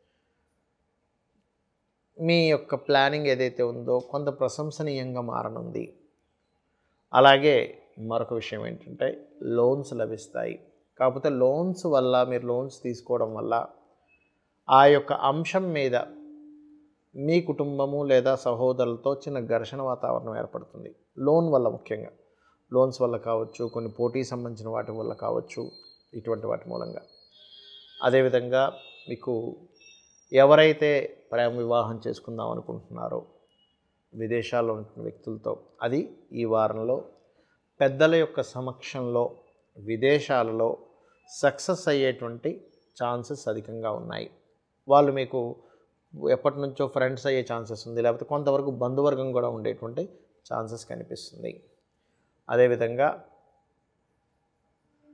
[SPEAKER 1] మీ యొక్క ప్లానింగ్ ఏదైతే ఉందో కొంత ప్రశంసనీయంగా మారనుంది అలాగే మరొక విషయం ఏంటంటే లోన్స్ లభిస్తాయి కాకపోతే లోన్స్ వల్ల మీరు లోన్స్ తీసుకోవడం వల్ల ఆ యొక్క అంశం మీద మీ కుటుంబము లేదా సహోదరులతో చిన్న ఘర్షణ వాతావరణం ఏర్పడుతుంది లోన్ వల్ల ముఖ్యంగా లోన్స్ వల్ల కావచ్చు కొన్ని పోటీ సంబంధించిన వాటి వల్ల కావచ్చు ఇటువంటి వాటి మూలంగా అదేవిధంగా మీకు ఎవరైతే ప్రేమ వివాహం చేసుకుందాం అనుకుంటున్నారో విదేశాల్లో ఉంటున్న వ్యక్తులతో అది ఈ వారంలో పెద్దల యొక్క సమక్షంలో విదేశాలలో సక్సెస్ అయ్యేటువంటి ఛాన్సెస్ అధికంగా ఉన్నాయి వాళ్ళు మీకు ఎప్పటి నుంచో ఫ్రెండ్స్ అయ్యే ఛాన్సెస్ ఉంది లేకపోతే కొంతవరకు బంధువర్గం కూడా ఉండేటువంటి ఛాన్సెస్ కనిపిస్తుంది అదేవిధంగా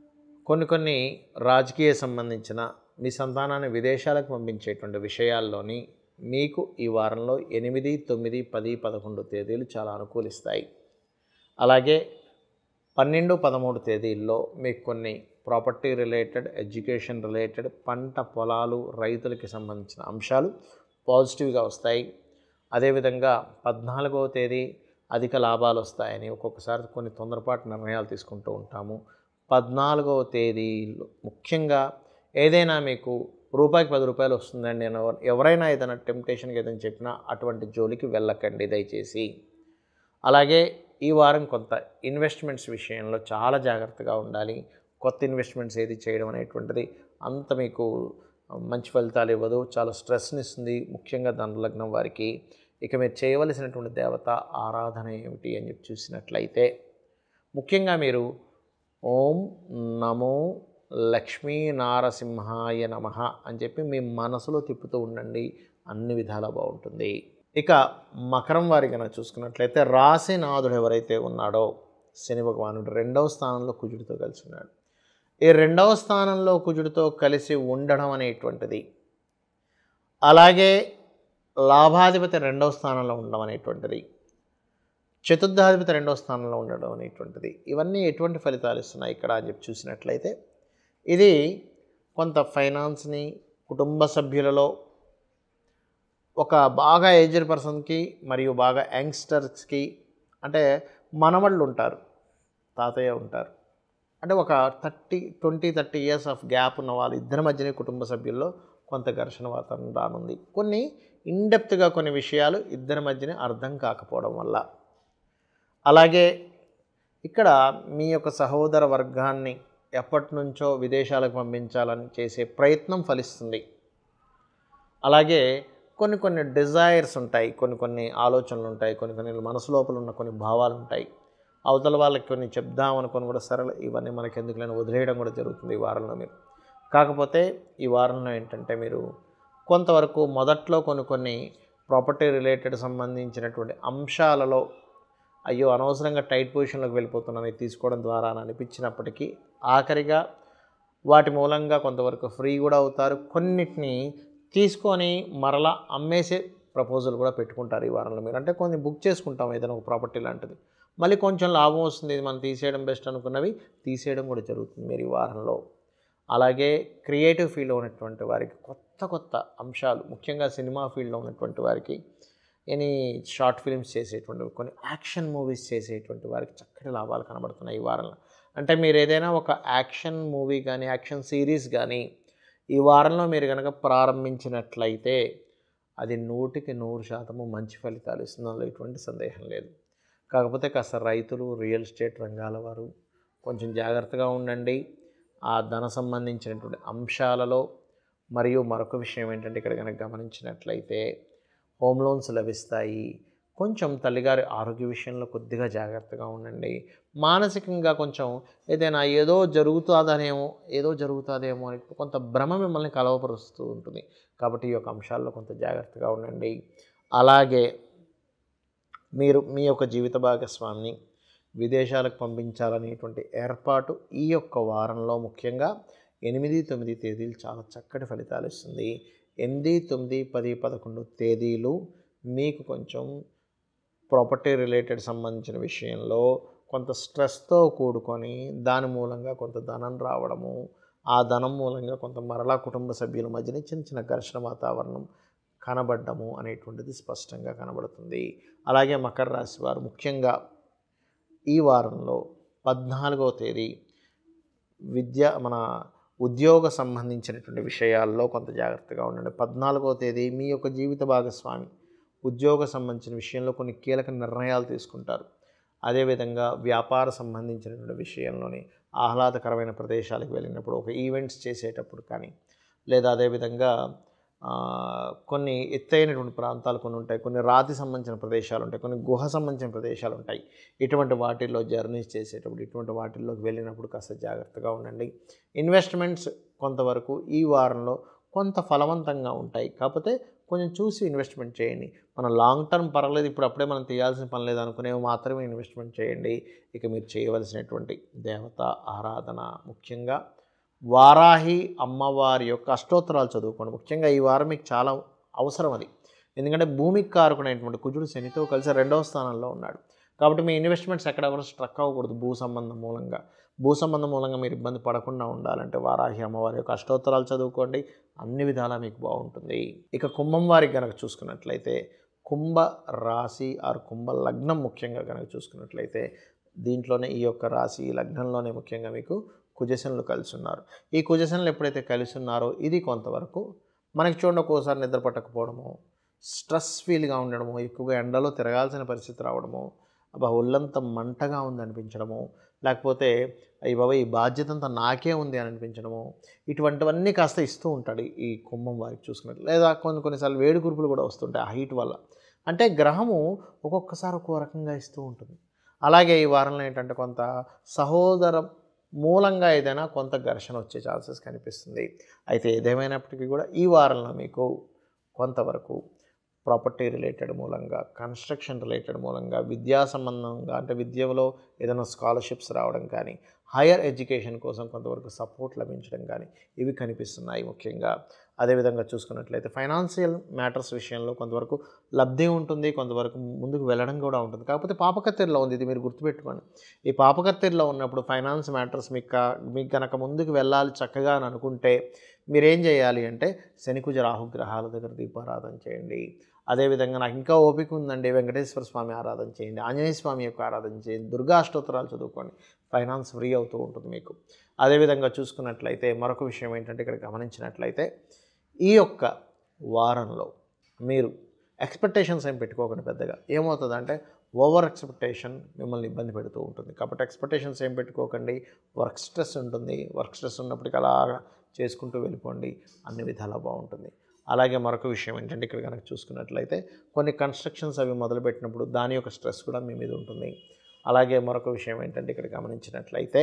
[SPEAKER 1] కొన్ని కొన్ని రాజకీయ సంబంధించిన మీ సంతానాన్ని విదేశాలకు పంపించేటువంటి విషయాల్లోని మీకు ఈ వారంలో ఎనిమిది తొమ్మిది పది పదకొండు తేదీలు చాలా అనుకూలిస్తాయి అలాగే పన్నెండు పదమూడు తేదీల్లో మీకు కొన్ని ప్రాపర్టీ రిలేటెడ్ ఎడ్యుకేషన్ రిలేటెడ్ పంట పొలాలు రైతులకి సంబంధించిన అంశాలు పాజిటివ్గా వస్తాయి అదేవిధంగా పద్నాలుగవ తేదీ అధిక లాభాలు వస్తాయని ఒక్కొక్కసారి కొన్ని తొందరపాటు నిర్ణయాలు తీసుకుంటూ ఉంటాము పద్నాలుగవ తేదీలో ముఖ్యంగా ఏదైనా మీకు రూపాయికి పది రూపాయలు వస్తుందండి నేను ఎవరైనా ఏదైనా టెంప్టేషన్కి ఏదైనా చెప్పినా అటువంటి జోలికి వెళ్ళకండి దయచేసి అలాగే ఈ వారం కొంత ఇన్వెస్ట్మెంట్స్ విషయంలో చాలా జాగ్రత్తగా ఉండాలి కొత్త ఇన్వెస్ట్మెంట్స్ ఏది చేయడం అనేటువంటిది అంత మీకు మంచి ఫలితాలు ఇవ్వదు చాలా స్ట్రెస్ని ఇస్తుంది ముఖ్యంగా ధనులగ్నం వారికి ఇక మీరు చేయవలసినటువంటి దేవత ఆరాధన ఏమిటి అని చెప్పి చూసినట్లయితే ముఖ్యంగా మీరు ఓం నమో లక్ష్మీ నారసింహాయ నమ అని చెప్పి మీ మనసులో తిప్పుతూ ఉండండి అన్ని విధాలా బాగుంటుంది ఇక మకరం వారి కనుక చూసుకున్నట్లయితే రాశినాథుడు ఎవరైతే ఉన్నాడో శని భగవానుడు రెండవ స్థానంలో కుజుడితో కలిసి ఉన్నాడు ఈ రెండవ స్థానంలో కుజుడితో కలిసి ఉండడం అనేటువంటిది అలాగే లాభాధిపతి రెండవ స్థానంలో ఉండడం అనేటువంటిది చతుర్థాధిపతి రెండవ స్థానంలో ఉండడం అనేటువంటిది ఇవన్నీ ఎటువంటి ఫలితాలు ఇస్తున్నాయి ఇక్కడ అని చెప్పి చూసినట్లయితే ఇది కొంత ఫైనాన్స్ని కుటుంబ సభ్యులలో ఒక బాగా ఏజ్డ్ పర్సన్కి మరియు బాగా యంగ్స్టర్స్కి అంటే మనవళ్ళు ఉంటారు తాతయ్య ఉంటారు అంటే ఒక thirty twenty thirty years of gap ఉన్న వాళ్ళ ఇద్దరి మధ్యనే కుటుంబ సభ్యుల్లో కొంత ఘర్షణ వాతావరణం రానుంది కొన్ని ఇన్డెప్త్గా కొన్ని విషయాలు ఇద్దరి మధ్యనే అర్థం కాకపోవడం వల్ల అలాగే ఇక్కడ మీ యొక్క సహోదర వర్గాన్ని ఎప్పటి నుంచో విదేశాలకు పంపించాలని చేసే ప్రయత్నం ఫలిస్తుంది అలాగే కొన్ని కొన్ని డిజైర్స్ ఉంటాయి కొన్ని కొన్ని ఆలోచనలు ఉంటాయి కొన్ని కొన్ని మనసు లోపల ఉన్న కొన్ని భావాలు ఉంటాయి అవతల వాళ్ళకి కొన్ని చెప్దాం అనుకొని కూడా సరే ఇవన్నీ మనకి ఎందుకులేని వదిలేయడం కూడా జరుగుతుంది ఈ వారంలో మీరు కాకపోతే ఈ వారంలో ఏంటంటే మీరు కొంతవరకు మొదట్లో కొన్ని కొన్ని ప్రాపర్టీ రిలేటెడ్ సంబంధించినటువంటి అంశాలలో అయ్యో అనవసరంగా టైట్ పొజిషన్లోకి వెళ్ళిపోతున్నాను ఇది తీసుకోవడం ద్వారా అని అనిపించినప్పటికీ ఆఖరిగా వాటి మూలంగా కొంతవరకు ఫ్రీ కూడా అవుతారు కొన్నిటిని తీసుకొని మరలా అమ్మేసే ప్రపోజల్ కూడా పెట్టుకుంటారు ఈ వారంలో మీరు అంటే కొన్ని బుక్ చేసుకుంటాం ఏదైనా ఒక ప్రాపర్టీ లాంటిది మళ్ళీ కొంచెం లాభం వస్తుంది ఇది మనం తీసేయడం బెస్ట్ అనుకున్నవి తీసేయడం కూడా జరుగుతుంది మీరు ఈ వారంలో అలాగే క్రియేటివ్ ఫీల్డ్లో ఉన్నటువంటి వారికి కొత్త కొత్త అంశాలు ముఖ్యంగా సినిమా ఫీల్డ్లో ఉన్నటువంటి వారికి ఎనీ షార్ట్ ఫిల్మ్స్ చేసేటువంటి కొన్ని యాక్షన్ మూవీస్ చేసేటువంటి వారికి చక్కటి లాభాలు కనబడుతున్నాయి ఈ వారంలో అంటే మీరు ఏదైనా ఒక యాక్షన్ మూవీ కానీ యాక్షన్ సిరీస్ కానీ ఈ వారంలో మీరు కనుక ప్రారంభించినట్లయితే అది నూటికి నూరు శాతము మంచి ఫలితాలు ఇస్తుందో ఎటువంటి సందేహం లేదు కాకపోతే కాస్త రైతులు రియల్ ఎస్టేట్ రంగాల వారు కొంచెం జాగ్రత్తగా ఉండండి ఆ ధన సంబంధించినటువంటి అంశాలలో మరియు మరొక విషయం ఏంటంటే ఇక్కడ కనుక గమనించినట్లయితే హోమ్ లోన్స్ లభిస్తాయి కొంచెం తల్లిగారి ఆరోగ్య విషయంలో కొద్దిగా జాగ్రత్తగా ఉండండి మానసికంగా కొంచెం ఏదైనా ఏదో జరుగుతుందనేమో ఏదో జరుగుతుందేమో అని కొంత భ్రమ మిమ్మల్ని కలవపరుస్తూ ఉంటుంది కాబట్టి ఈ యొక్క అంశాల్లో కొంత జాగ్రత్తగా ఉండండి అలాగే మీరు మీ యొక్క జీవిత భాగస్వామిని విదేశాలకు పంపించాలనేటువంటి ఏర్పాటు ఈ యొక్క వారంలో ముఖ్యంగా ఎనిమిది తొమ్మిది తేదీలు చాలా చక్కటి ఫలితాలు ఇస్తుంది ఎనిమిది తొమ్మిది పది పదకొండు తేదీలు మీకు కొంచెం ప్రాపర్టీ రిలేటెడ్ సంబంధించిన విషయంలో కొంత స్ట్రెస్తో కూడుకొని దాని మూలంగా కొంత ధనం రావడము ఆ ధనం మూలంగా కొంత మరలా కుటుంబ సభ్యుల మధ్యన చిన్న చిన్న ఘర్షణ వాతావరణం కనబడ్డము అనేటువంటిది స్పష్టంగా కనబడుతుంది అలాగే మకర రాశి వారు ముఖ్యంగా ఈ వారంలో పద్నాలుగవ తేదీ విద్య మన ఉద్యోగ సంబంధించినటువంటి విషయాల్లో కొంత జాగ్రత్తగా ఉండండి పద్నాలుగవ తేదీ మీ యొక్క జీవిత భాగస్వామి ఉద్యోగ సంబంధించిన విషయంలో కొన్ని కీలక నిర్ణయాలు తీసుకుంటారు అదేవిధంగా వ్యాపార సంబంధించినటువంటి విషయంలోని ఆహ్లాదకరమైన ప్రదేశాలకు వెళ్ళినప్పుడు ఒక ఈవెంట్స్ చేసేటప్పుడు కానీ లేదా అదేవిధంగా ఆ, కొన్ని ఎత్తైనటువంటి ప్రాంతాలు కొన్ని ఉంటాయి కొన్ని రాతి సంబంధించిన ప్రదేశాలు ఉంటాయి కొన్ని గుహ సంబంధించిన ప్రదేశాలు ఉంటాయి ఇటువంటి వాటిల్లో జర్నీస్ చేసేటప్పుడు ఇటువంటి వాటిల్లోకి వెళ్ళినప్పుడు కాస్త జాగ్రత్తగా ఉండండి ఇన్వెస్ట్మెంట్స్ కొంతవరకు ఈ వారంలో కొంత ఫలవంతంగా ఉంటాయి కాకపోతే కొంచెం చూసి ఇన్వెస్ట్మెంట్ చేయండి మన లాంగ్ టర్మ్ పర్వాలేదు ఇప్పుడు అప్పుడే మనం తీయాల్సిన పని లేదు అనుకునేవి మాత్రమే ఇన్వెస్ట్మెంట్ చేయండి ఇక మీరు చేయవలసినటువంటి దేవత ఆరాధన ముఖ్యంగా వారాహి అమ్మవారి యొక్క అష్టోత్తరాలు చదువుకోండి ముఖ్యంగా ఈ వారం మీకు చాలా అవసరం అది ఎందుకంటే భూమికి కారకునైనటువంటి కుజుడు శనితో కలిసి రెండవ స్థానంలో ఉన్నాడు కాబట్టి మీ ఇన్వెస్ట్మెంట్స్ ఎక్కడ కూడా స్ట్రక్ అవ్వకూడదు భూ సంబంధం మూలంగా భూ సంబంధం మూలంగా మీరు ఇబ్బంది పడకుండా ఉండాలంటే వారాహి అమ్మవారి యొక్క అష్టోత్తరాలు చదువుకోండి అన్ని విధాలా మీకు బాగుంటుంది ఇక కుంభం వారికి కనుక చూసుకున్నట్లయితే కుంభ రాశి ఆర్ కుంభ లగ్నం ముఖ్యంగా కనుక చూసుకున్నట్లయితే దీంట్లోనే ఈ యొక్క రాశి ఈ లగ్నంలోనే ముఖ్యంగా మీకు కుజశనులు కలిసి ఉన్నారు ఈ కుజశనులు ఎప్పుడైతే కలిసి ఉన్నారో ఇది కొంతవరకు మనకి చూడండి ఒక్కోసారి నిద్ర పట్టకపోవడము స్ట్రెస్ ఫీల్గా ఉండడము ఎక్కువగా ఎండలో తిరగాల్సిన పరిస్థితి రావడము అబ్బా ఒళ్ళంతా మంటగా ఉంది అనిపించడము లేకపోతే అయ్యి బాబా ఈ బాధ్యత అంతా నాకే ఉంది అని అనిపించడము ఇటువంటివన్నీ కాస్త ఇస్తూ ఉంటాడు ఈ కుంభం వారికి చూసుకున్నట్లు లేదా కొన్ని కొన్నిసార్లు వేడి కురుపులు కూడా వస్తుంటాయి ఆ హీట్ వల్ల అంటే గ్రహము ఒక్కొక్కసారి ఒక్కో రకంగా ఇస్తూ ఉంటుంది అలాగే ఈ వారంలో ఏంటంటే కొంత సహోదర మూలంగా ఏదైనా కొంత ఘర్షణ వచ్చే ఛాన్సెస్ కనిపిస్తుంది అయితే ఏదేమైనప్పటికీ కూడా ఈ వారంలో మీకు కొంతవరకు ప్రాపర్టీ రిలేటెడ్ మూలంగా కన్స్ట్రక్షన్ రిలేటెడ్ మూలంగా విద్యా సంబంధంగా అంటే విద్యలో ఏదైనా స్కాలర్షిప్స్ రావడం కానీ హైయర్ ఎడ్యుకేషన్ కోసం కొంతవరకు సపోర్ట్ లభించడం కానీ ఇవి కనిపిస్తున్నాయి ముఖ్యంగా అదేవిధంగా చూసుకున్నట్లయితే ఫైనాన్షియల్ మ్యాటర్స్ విషయంలో కొంతవరకు లబ్ధి ఉంటుంది కొంతవరకు ముందుకు వెళ్ళడం కూడా ఉంటుంది కాకపోతే పాపకత్తెరలో ఉంది ఇది మీరు గుర్తుపెట్టుకోండి ఈ పాపకత్తెరలో ఉన్నప్పుడు ఫైనాన్స్ మ్యాటర్స్ మీకు కా- మీకు కనుక ముందుకు వెళ్ళాలి చక్కగా అని అనుకుంటే మీరేం చేయాలి అంటే శనికుజ రాహుగ్రహాల దగ్గర దీపారాధన చేయండి అదేవిధంగా నాకు ఇంకా ఓపిక ఉందండి వెంకటేశ్వర స్వామి ఆరాధన చేయండి ఆంజనేయ స్వామి యొక్క ఆరాధన చేయండి దుర్గా అష్టోత్తరాలు చదువుకోండి ఫైనాన్స్ ఫ్రీ అవుతూ ఉంటుంది మీకు అదేవిధంగా చూసుకున్నట్లయితే మరొక విషయం ఏంటంటే ఇక్కడ గమనించినట్లయితే ఈ యొక్క వారంలో మీరు ఎక్స్పెక్టేషన్స్ ఏం పెట్టుకోకండి పెద్దగా ఏమవుతుందంటే ఓవర్ ఎక్స్పెక్టేషన్ మిమ్మల్ని ఇబ్బంది పెడుతూ ఉంటుంది కాబట్టి ఎక్స్పెక్టేషన్స్ ఏం పెట్టుకోకండి వర్క్ స్ట్రెస్ ఉంటుంది వర్క్ స్ట్రెస్ ఉన్నప్పటికీ అలాగా చేసుకుంటూ వెళ్ళిపోండి అన్ని విధాలా బాగుంటుంది అలాగే మరొక విషయం ఏంటంటే ఇక్కడ కనుక చూసుకున్నట్లయితే కొన్ని కన్స్ట్రక్షన్స్ అవి మొదలుపెట్టినప్పుడు దాని యొక్క స్ట్రెస్ కూడా మీ మీద ఉంటుంది అలాగే మరొక విషయం ఏంటంటే ఇక్కడ గమనించినట్లయితే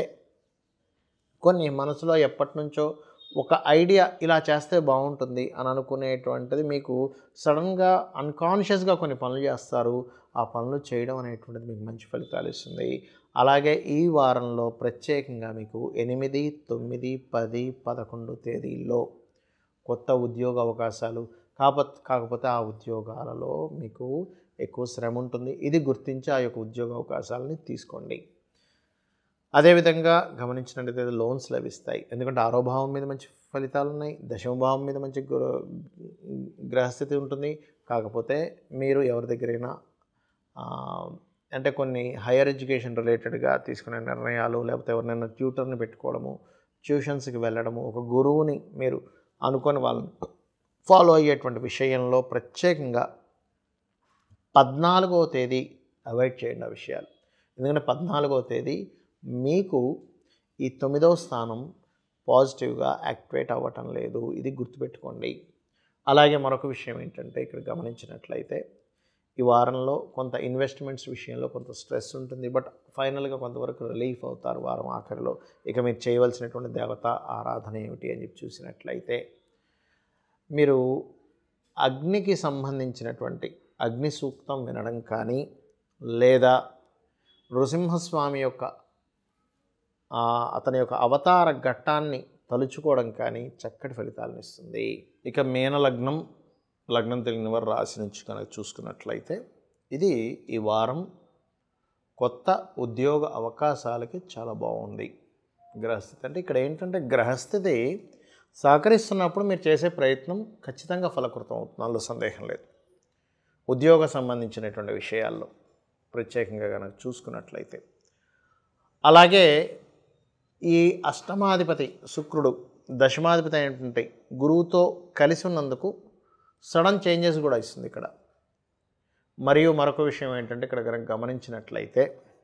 [SPEAKER 1] కొన్ని మనసులో ఎప్పటి నుంచో ఒక ఐడియా ఇలా చేస్తే బాగుంటుంది అని అనుకునేటువంటిది మీకు సడన్గా అన్కాన్షియస్గా కొన్ని పనులు చేస్తారు ఆ పనులు చేయడం అనేటువంటిది మీకు మంచి ఫలితాలు ఇస్తుంది అలాగే ఈ వారంలో ప్రత్యేకంగా మీకు ఎనిమిది తొమ్మిది పది పదకొండు తేదీల్లో కొత్త ఉద్యోగ అవకాశాలు కాకపోతే కాకపోతే ఆ ఉద్యోగాలలో మీకు ఎక్కువ శ్రమ ఉంటుంది ఇది గుర్తించి ఆ యొక్క ఉద్యోగ అవకాశాలని తీసుకోండి అదేవిధంగా గమనించినట్లయితే లోన్స్ లభిస్తాయి ఎందుకంటే ఆరో భావం మీద మంచి ఫలితాలు ఉన్నాయి దశమ భావం మీద మంచి గ్ర- గ్రహస్థితి ఉంటుంది కాకపోతే మీరు ఎవరి దగ్గరైనా ఆ, అంటే కొన్ని హైయర్ ఎడ్యుకేషన్ రిలేటెడ్గా తీసుకునే నిర్ణయాలు లేకపోతే ఎవరినైనా ట్యూటర్ని పెట్టుకోవడము ట్యూషన్స్కి వెళ్ళడము ఒక గురువుని మీరు అనుకొని వాళ్ళని ఫాలో అయ్యేటువంటి విషయంలో ప్రత్యేకంగా పద్నాలుగవ తేదీ అవాయిడ్ చేయండి ఆ విషయాలు ఎందుకంటే పద్నాలుగవ తేదీ మీకు ఈ తొమ్మిదవ స్థానం పాజిటివ్గా యాక్టివేట్ అవ్వటం లేదు ఇది గుర్తుపెట్టుకోండి అలాగే మరొక విషయం ఏంటంటే ఇక్కడ గమనించినట్లయితే ఈ వారంలో కొంత ఇన్వెస్ట్మెంట్స్ విషయంలో కొంత స్ట్రెస్ ఉంటుంది బట్ ఫైనల్గా కొంతవరకు రిలీఫ్ అవుతారు వారం ఆఖరిలో ఇక మీరు చేయవలసినటువంటి దేవత ఆరాధన ఏమిటి అని చెప్పి చూసినట్లయితే మీరు అగ్నికి సంబంధించినటువంటి అగ్ని సూక్తం వినడం కానీ లేదా నృసింహస్వామి యొక్క ఆ, అతని యొక్క అవతార ఘట్టాన్ని తలుచుకోవడం కానీ చక్కటి ఫలితాలను ఇస్తుంది ఇక మీన లగ్నం లగ్నం తెలియని వారు రాశి నుంచి కనుక చూసుకున్నట్లయితే ఇది ఈ వారం కొత్త ఉద్యోగ అవకాశాలకి చాలా బాగుంది గ్రహస్థితి అంటే ఇక్కడ ఏంటంటే గ్రహస్థితి సహకరిస్తున్నప్పుడు మీరు చేసే ప్రయత్నం ఖచ్చితంగా ఫలకృతం అవుతుంది అందులో సందేహం లేదు ఉద్యోగ సంబంధించినటువంటి విషయాల్లో ప్రత్యేకంగా కనుక చూసుకున్నట్లయితే అలాగే ఈ అష్టమాధిపతి శుక్రుడు దశమాధిపతి అయినటువంటి గురువుతో కలిసి ఉన్నందుకు సడన్ చేంజెస్ కూడా ఇస్తుంది ఇక్కడ మరియు మరొక విషయం ఏంటంటే ఇక్కడ కనుక గమనించినట్లయితే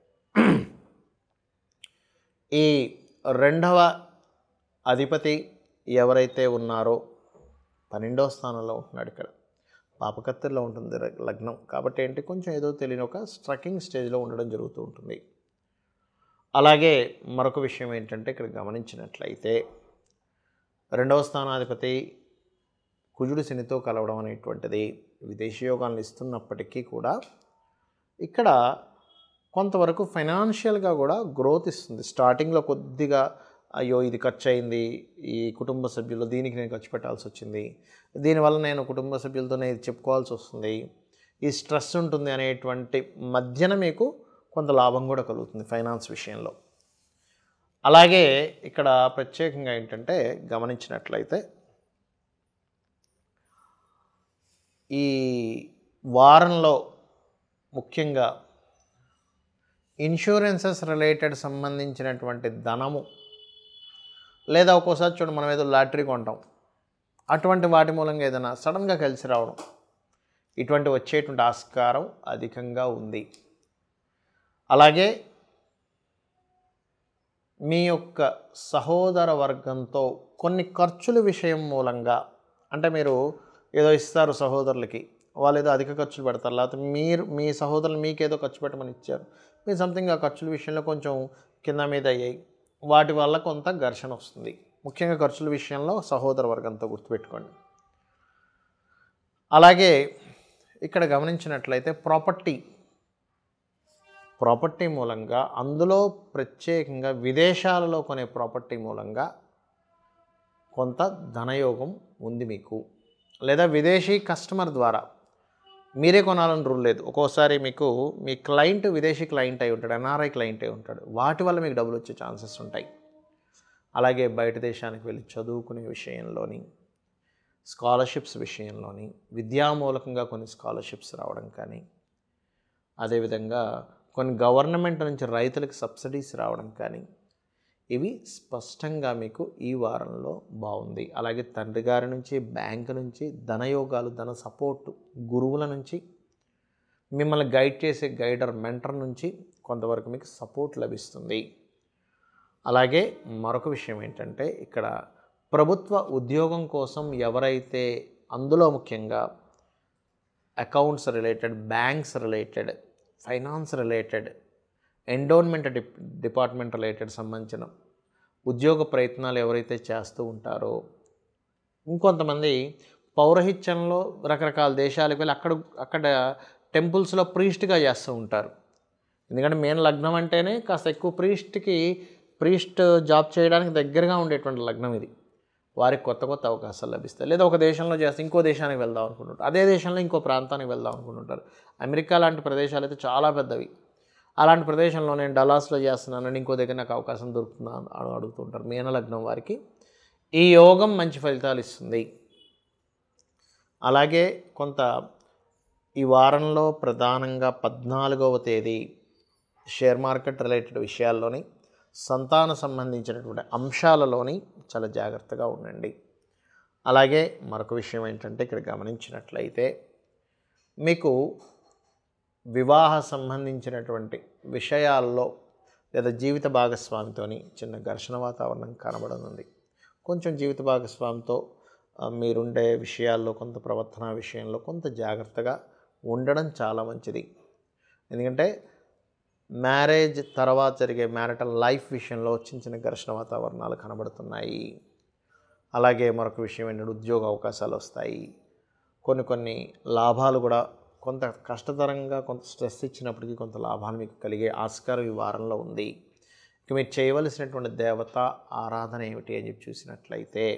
[SPEAKER 1] ఈ రెండవ అధిపతి ఎవరైతే ఉన్నారో పన్నెండో స్థానంలో ఉంటున్నాడు ఇక్కడ పాపకత్తెరలో ఉంటుంది ర- లగ్నం కాబట్టి ఏంటి కొంచెం ఏదో తెలియని ఒక స్ట్రకింగ్ స్టేజ్లో ఉండడం జరుగుతూ ఉంటుంది అలాగే మరొక విషయం ఏంటంటే ఇక్కడ గమనించినట్లయితే రెండవ స్థానాధిపతి కుజుడు శనితో కలవడం అనేటువంటిది విదేశీ యోగాలను ఇస్తున్నప్పటికీ కూడా ఇక్కడ కొంతవరకు ఫైనాన్షియల్గా కూడా గ్రోత్ ఇస్తుంది స్టార్టింగ్లో కొద్దిగా అయ్యో ఇది ఖర్చు అయింది ఈ కుటుంబ సభ్యులు దీనికి నేను ఖర్చు పెట్టాల్సి వచ్చింది దీనివల్ల నేను కుటుంబ సభ్యులతోనే ఇది చెప్పుకోవాల్సి వస్తుంది ఈ స్ట్రెస్ ఉంటుంది అనేటువంటి మధ్యన మీకు కొంత లాభం కూడా కలుగుతుంది ఫైనాన్స్ విషయంలో అలాగే ఇక్కడ ప్రత్యేకంగా ఏంటంటే గమనించినట్లయితే ఈ వారంలో ముఖ్యంగా ఇన్సూరెన్సెస్ రిలేటెడ్ సంబంధించినటువంటి ధనము లేదా ఒక్కోసారి చూడండి మనం ఏదో లాటరీ కొంటాం అటువంటి వాటి మూలంగా ఏదైనా సడన్గా కలిసి రావడం ఇటువంటి వచ్చేటువంటి ఆస్కారం అధికంగా ఉంది అలాగే మీ యొక్క సహోదర వర్గంతో కొన్ని ఖర్చుల విషయం మూలంగా అంటే మీరు ఏదో ఇస్తారు సహోదరులకి వాళ్ళు ఏదో అధిక ఖర్చులు పెడతారు లేకపోతే మీరు మీ సహోదరులు మీకేదో ఖర్చు పెట్టమని ఇచ్చారు మీరు సంథింగ్ ఆ ఖర్చుల విషయంలో కొంచెం కింద మీద అయ్యాయి వాటి వల్ల కొంత ఘర్షణ వస్తుంది ముఖ్యంగా ఖర్చుల విషయంలో సహోదర వర్గంతో గుర్తుపెట్టుకోండి అలాగే ఇక్కడ గమనించినట్లయితే ప్రాపర్టీ ప్రాపర్టీ మూలంగా అందులో ప్రత్యేకంగా విదేశాలలో కొనే ప్రాపర్టీ మూలంగా కొంత ధనయోగం ఉంది మీకు లేదా విదేశీ కస్టమర్ ద్వారా మీరే కొనాలని రూల్ లేదు ఒక్కోసారి మీకు మీ క్లయింట్ విదేశీ క్లయింట్ అయి ఉంటాడు ఎన్ఆర్ఐ క్లయింట్ అయి ఉంటాడు వాటి వల్ల మీకు డబ్బులు వచ్చే ఛాన్సెస్ ఉంటాయి అలాగే బయట దేశానికి వెళ్ళి చదువుకునే విషయంలోని స్కాలర్షిప్స్ విషయంలోని విద్యామూలకంగా కొన్ని స్కాలర్షిప్స్ రావడం కానీ అదేవిధంగా కొన్ని గవర్నమెంట్ నుంచి రైతులకు సబ్సిడీస్ రావడం కానీ ఇవి స్పష్టంగా మీకు ఈ వారంలో బాగుంది అలాగే తండ్రి గారి నుంచి బ్యాంకు నుంచి ధనయోగాలు ధన సపోర్టు గురువుల నుంచి మిమ్మల్ని గైడ్ చేసే గైడర్ మెంటర్ నుంచి కొంతవరకు మీకు సపోర్ట్ లభిస్తుంది అలాగే మరొక విషయం ఏంటంటే ఇక్కడ ప్రభుత్వ ఉద్యోగం కోసం ఎవరైతే అందులో ముఖ్యంగా accounts related banks related finance related endowment dip department related సంబంధించిన ఉద్యోగ ప్రయత్నాలు ఎవరైతే చేస్తూ ఉంటారో ఇంకొంతమంది పౌరహిత్యంలో రకరకాల దేశాలకు వెళ్ళి అక్కడ అక్కడ టెంపుల్స్లో ప్రీస్ట్గా చేస్తూ ఉంటారు ఎందుకంటే మెయిన్ లగ్నం అంటేనే కాస్త ఎక్కువ ప్రీస్ట్కి ప్రీస్ట్ జాబ్ చేయడానికి దగ్గరగా ఉండేటువంటి లగ్నం ఇది వారికి కొత్త కొత్త అవకాశాలు లభిస్తాయి లేదా ఒక దేశంలో చేస్తే ఇంకో దేశానికి వెళ్దాం అనుకుంటుంటారు అదే దేశంలో ఇంకో ప్రాంతానికి వెళ్దాం అనుకుంటుంటారు అమెరికా లాంటి ప్రదేశాలు అయితే చాలా పెద్దవి అలాంటి ప్రదేశంలో నేను డలాస్లో చేస్తున్నాను ఇంకో దగ్గర నాకు అవకాశం దొరుకుతుందా అని అడుగుతుంటారు మీనలగ్నం వారికి ఈ యోగం మంచి ఫలితాలు ఇస్తుంది అలాగే కొంత ఈ వారంలో ప్రధానంగా పద్నాలుగవ తేదీ షేర్ మార్కెట్ రిలేటెడ్ విషయాల్లోని సంతాన సంబంధించినటువంటి అంశాలలోని చాలా జాగ్రత్తగా ఉండండి అలాగే మరొక విషయం ఏంటంటే ఇక్కడ గమనించినట్లయితే మీకు వివాహ సంబంధించినటువంటి విషయాల్లో లేదా జీవిత భాగస్వామితోని చిన్న ఘర్షణ వాతావరణం కనబడనుంది కొంచెం జీవిత భాగస్వామితో ఆ, మీరుండే విషయాల్లో కొంత ప్రవర్తన విషయంలో కొంత జాగ్రత్తగా ఉండడం చాలా మంచిది ఎందుకంటే మ్యారేజ్ తర్వాత జరిగే మ్యారిటల్ లైఫ్ విషయంలో చిన్న చిన్న ఘర్షణ వాతావరణాలు కనబడుతున్నాయి అలాగే మరొక విషయం ఏంటంటే ఉద్యోగ అవకాశాలు వస్తాయి కొన్ని కొన్ని లాభాలు కూడా కొంత కష్టతరంగా కొంత స్ట్రెస్ ఇచ్చినప్పటికీ కొంత లాభాలు మీకు కలిగే ఆస్కారం ఈ వారంలో ఉంది ఇక మీరు చేయవలసినటువంటి దేవత ఆరాధన ఏమిటి అని చెప్పి చూసినట్లయితే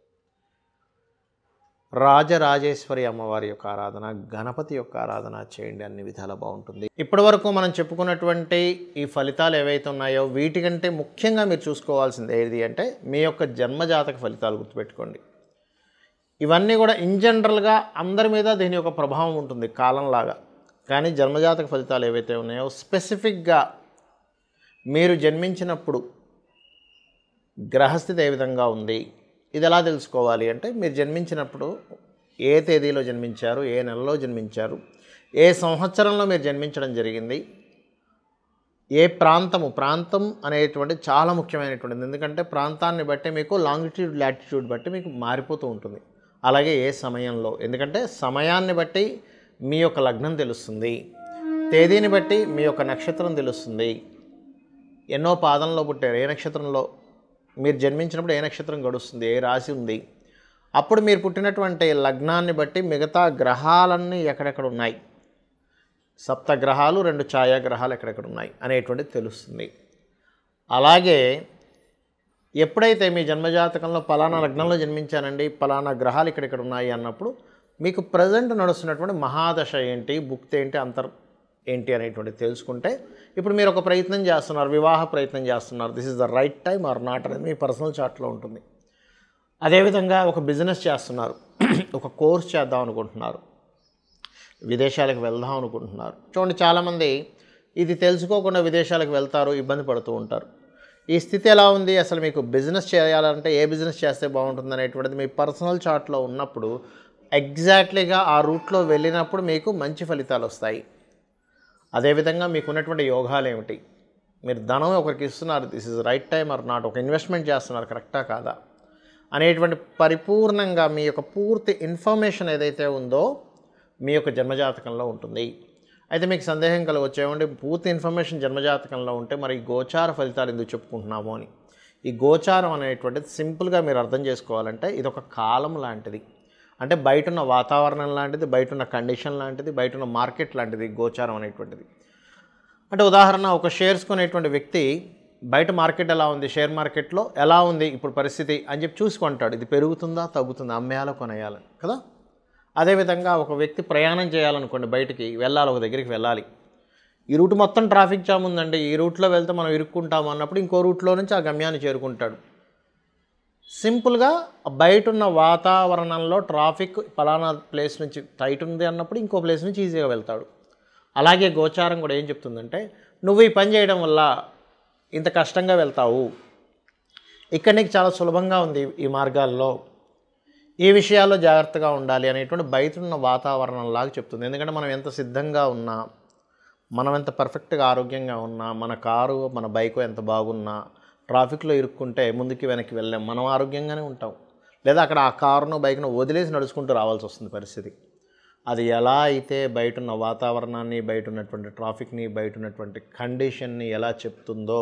[SPEAKER 1] రాజరాజేశ్వరి అమ్మవారి యొక్క ఆరాధన గణపతి యొక్క ఆరాధన చేయండి అన్ని విధాల బాగుంటుంది ఇప్పటి వరకు మనం చెప్పుకున్నటువంటి ఈ ఫలితాలు ఏవైతే ఉన్నాయో వీటికంటే ముఖ్యంగా మీరు చూసుకోవాల్సింది ఏది అంటే మీ యొక్క జన్మజాతక ఫలితాలు గుర్తుపెట్టుకోండి ఇవన్నీ కూడా ఇన్ జనరల్గా అందరి మీద దీని యొక్క ప్రభావం ఉంటుంది కాలంలాగా కానీ జన్మజాతక ఫలితాలు ఏవైతే ఉన్నాయో స్పెసిఫిక్గా మీరు జన్మించినప్పుడు గ్రహస్థితి ఏ విధంగా ఉంది ఇది ఎలా తెలుసుకోవాలి అంటే మీరు జన్మించినప్పుడు ఏ తేదీలో జన్మించారు ఏ నెలలో జన్మించారు ఏ సంవత్సరంలో మీరు జన్మించడం జరిగింది ఏ ప్రాంతము ప్రాంతం అనేటువంటి చాలా ముఖ్యమైనటువంటిది ఎందుకంటే ప్రాంతాన్ని బట్టి మీకు లాంగిట్యూడ్ లాటిట్యూడ్ బట్టి మీకు మారిపోతూ ఉంటుంది అలాగే ఏ సమయంలో ఎందుకంటే సమయాన్ని బట్టి మీ యొక్క లగ్నం తెలుస్తుంది తేదీని బట్టి మీ యొక్క నక్షత్రం తెలుస్తుంది ఎన్నో పాదంలో పుట్టారు ఏ నక్షత్రంలో మీరు జన్మించినప్పుడు ఏ నక్షత్రం గడుస్తుంది ఏ రాశి ఉంది అప్పుడు మీరు పుట్టినటువంటి లగ్నాన్ని బట్టి మిగతా గ్రహాలన్నీ ఎక్కడెక్కడ ఉన్నాయి సప్త గ్రహాలు రెండు ఛాయాగ్రహాలు ఎక్కడెక్కడ ఉన్నాయి అనేటువంటిది తెలుస్తుంది అలాగే ఎప్పుడైతే మీ జన్మజాతకంలో పలానా లగ్నంలో జన్మించానండి పలానా గ్రహాలు ఇక్కడిక్కడ ఉన్నాయి అన్నప్పుడు మీకు ప్రజెంట్ నడుస్తున్నటువంటి మహాదశ ఏంటి భుక్తి ఏంటి అంతర్ ఏంటి అనేటువంటిది తెలుసుకుంటే ఇప్పుడు మీరు ఒక ప్రయత్నం చేస్తున్నారు వివాహ ప్రయత్నం చేస్తున్నారు this is the right time or not అనేది మీ పర్సనల్ చార్ట్లో ఉంటుంది అదేవిధంగా ఒక బిజినెస్ చేస్తున్నారు ఒక కోర్స్ చేద్దాం అనుకుంటున్నారు విదేశాలకు వెళ్దాం అనుకుంటున్నారు చూడండి చాలామంది ఇది తెలుసుకోకుండా విదేశాలకు వెళ్తారు ఇబ్బంది పడుతూ ఉంటారు ఈ స్థితి ఎలా ఉంది అసలు మీకు బిజినెస్ చేయాలంటే ఏ బిజినెస్ చేస్తే బాగుంటుంది అనేటువంటిది మీ పర్సనల్ చార్ట్లో ఉన్నప్పుడు ఎగ్జాక్ట్లీగా ఆ రూట్లో వెళ్ళినప్పుడు మీకు మంచి ఫలితాలు వస్తాయి అదేవిధంగా మీకు ఉన్నటువంటి యోగాలు ఏమిటి మీరు ధనం ఒకరికి ఇస్తున్నారు this is right time or not ఒక ఇన్వెస్ట్మెంట్ చేస్తున్నారు కరెక్టా కాదా అనేటువంటి పరిపూర్ణంగా మీ యొక్క పూర్తి ఇన్ఫర్మేషన్ ఏదైతే ఉందో మీ యొక్క జన్మజాతకంలో ఉంటుంది అయితే మీకు సందేహం కలగవచ్చు ఏమంటే పూర్తి ఇన్ఫర్మేషన్ జన్మజాతకంలో ఉంటే మరి ఈ గోచార ఫలితాలు ఎందుకు చెప్పుకుంటున్నాము అని ఈ గోచారం అనేటువంటిది సింపుల్గా మీరు అర్థం చేసుకోవాలంటే ఇది ఒక కాలం లాంటిది అంటే బయట ఉన్న వాతావరణం లాంటిది బయట ఉన్న కండిషన్ లాంటిది బయట ఉన్న మార్కెట్ లాంటిది గోచారం అనేటువంటిది అంటే ఉదాహరణ ఒక షేర్స్ కొనేటువంటి వ్యక్తి బయట మార్కెట్ ఎలా ఉంది షేర్ మార్కెట్లో ఎలా ఉంది ఇప్పుడు పరిస్థితి అని చెప్పి చూసుకుంటాడు ఇది పెరుగుతుందా తగ్గుతుందా అమ్మేయాలో కొనేయాలి కదా అదేవిధంగా ఒక వ్యక్తి ప్రయాణం చేయాలనుకోండి బయటికి వెళ్ళాలి ఒక దగ్గరికి వెళ్ళాలి ఈ రూట్ మొత్తం ట్రాఫిక్ జామ్ ఉందండి ఈ రూట్లో వెళ్తే మనం ఇరుక్కుంటాం అన్నప్పుడు ఇంకో రూట్లో నుంచి ఆ గమ్యాన్ని చేరుకుంటాడు సింపుల్గా బయట ఉన్న వాతావరణంలో ట్రాఫిక్ పలానా ప్లేస్ నుంచి టైట్ ఉంది అన్నప్పుడు ఇంకో ప్లేస్ నుంచి ఈజీగా వెళ్తాడు అలాగే గోచారం కూడా ఏం చెప్తుందంటే నువ్వు ఈ పని చేయడం వల్ల ఇంత కష్టంగా వెళ్తావు ఇక్కడ నీకు చాలా సులభంగా ఉంది ఈ మార్గాల్లో ఈ విషయాల్లో జాగ్రత్తగా ఉండాలి అనేటువంటి బయట ఉన్న వాతావరణం లాగా చెప్తుంది ఎందుకంటే మనం ఎంత సిద్ధంగా ఉన్నా మనం ఎంత పర్ఫెక్ట్గా ఆరోగ్యంగా ఉన్నా మన కారు మన బైక్ ఎంత బాగున్నా ట్రాఫిక్లో ఇరుక్కుంటే ముందుకి వెనక్కి వెళ్ళాం మనం ఆరోగ్యంగానే ఉంటాం లేదా అక్కడ ఆ కారును బైక్ను వదిలేసి నడుచుకుంటూ రావాల్సి వస్తుంది పరిస్థితి అది ఎలా అయితే బయట ఉన్న వాతావరణాన్ని బయట ఉన్నటువంటి ట్రాఫిక్ని బయట ఉన్నటువంటి కండిషన్ని ఎలా చెప్తుందో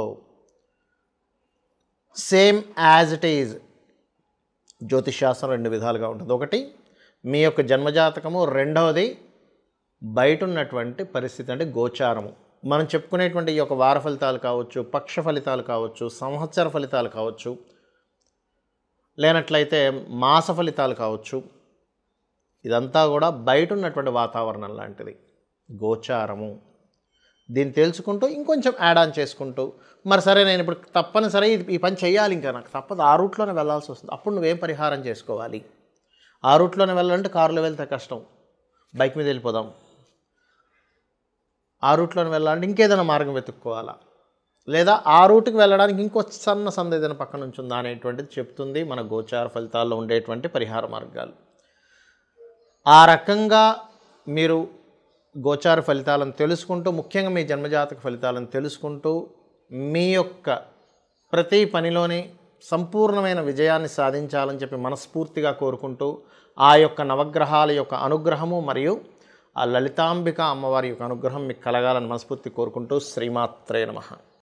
[SPEAKER 1] సేమ్ యాజ్ ఇట్ ఈజ్ జ్యోతిషాస్త్రం రెండు విధాలుగా ఉంటుంది ఒకటి మీ యొక్క జన్మజాతకము రెండవది బయట ఉన్నటువంటి పరిస్థితి అంటే గోచారము మనం చెప్పుకునేటువంటి ఈ యొక్క వార ఫలితాలు కావచ్చు పక్ష ఫలితాలు కావచ్చు సంవత్సర ఫలితాలు కావచ్చు లేనట్లయితే మాస ఫలితాలు కావచ్చు ఇదంతా కూడా బయట ఉన్నటువంటి వాతావరణం లాంటిది గోచారము దీన్ని తెలుసుకుంటూ ఇంకొంచెం యాడ్ ఆన్ చేసుకుంటూ మరి సరే నేను ఇప్పుడు తప్పనిసరి ఇది- ఈ పని చేయాలి ఇంకా నాకు తప్పదు ఆ రూట్లోనే వెళ్ళాల్సి వస్తుంది అప్పుడు నువ్వేం పరిహారం చేసుకోవాలి ఆ రూట్లోనే వెళ్ళాలంటే కారులో వెళ్తే కష్టం బైక్ మీద వెళ్ళిపోదాం ఆ రూట్లోనే వెళ్ళాలంటే ఇంకేదైనా మార్గం వెతుక్కోవాలా లేదా ఆ రూట్కి వెళ్ళడానికి ఇంకో సన్న సంద ఏదైనా పక్కన నుంచి ఉందా అనేటువంటిది చెప్తుంది మన గోచార ఫలితాల్లో ఉండేటువంటి పరిహార మార్గాలు ఆ రకంగా మీరు గోచార ఫలితాలను తెలుసుకుంటూ ముఖ్యంగా మీ జన్మజాతక ఫలితాలను తెలుసుకుంటూ మీ యొక్క ప్రతి పనిలోని సంపూర్ణమైన విజయాన్ని సాధించాలని చెప్పి మనస్ఫూర్తిగా కోరుకుంటూ ఆ యొక్క నవగ్రహాల యొక్క అనుగ్రహము మరియు ఆ లలితాంబిక అమ్మవారి యొక్క అనుగ్రహం మీకు కలగాలని మనస్ఫూర్తి కోరుకుంటూ శ్రీమాత్రే నమః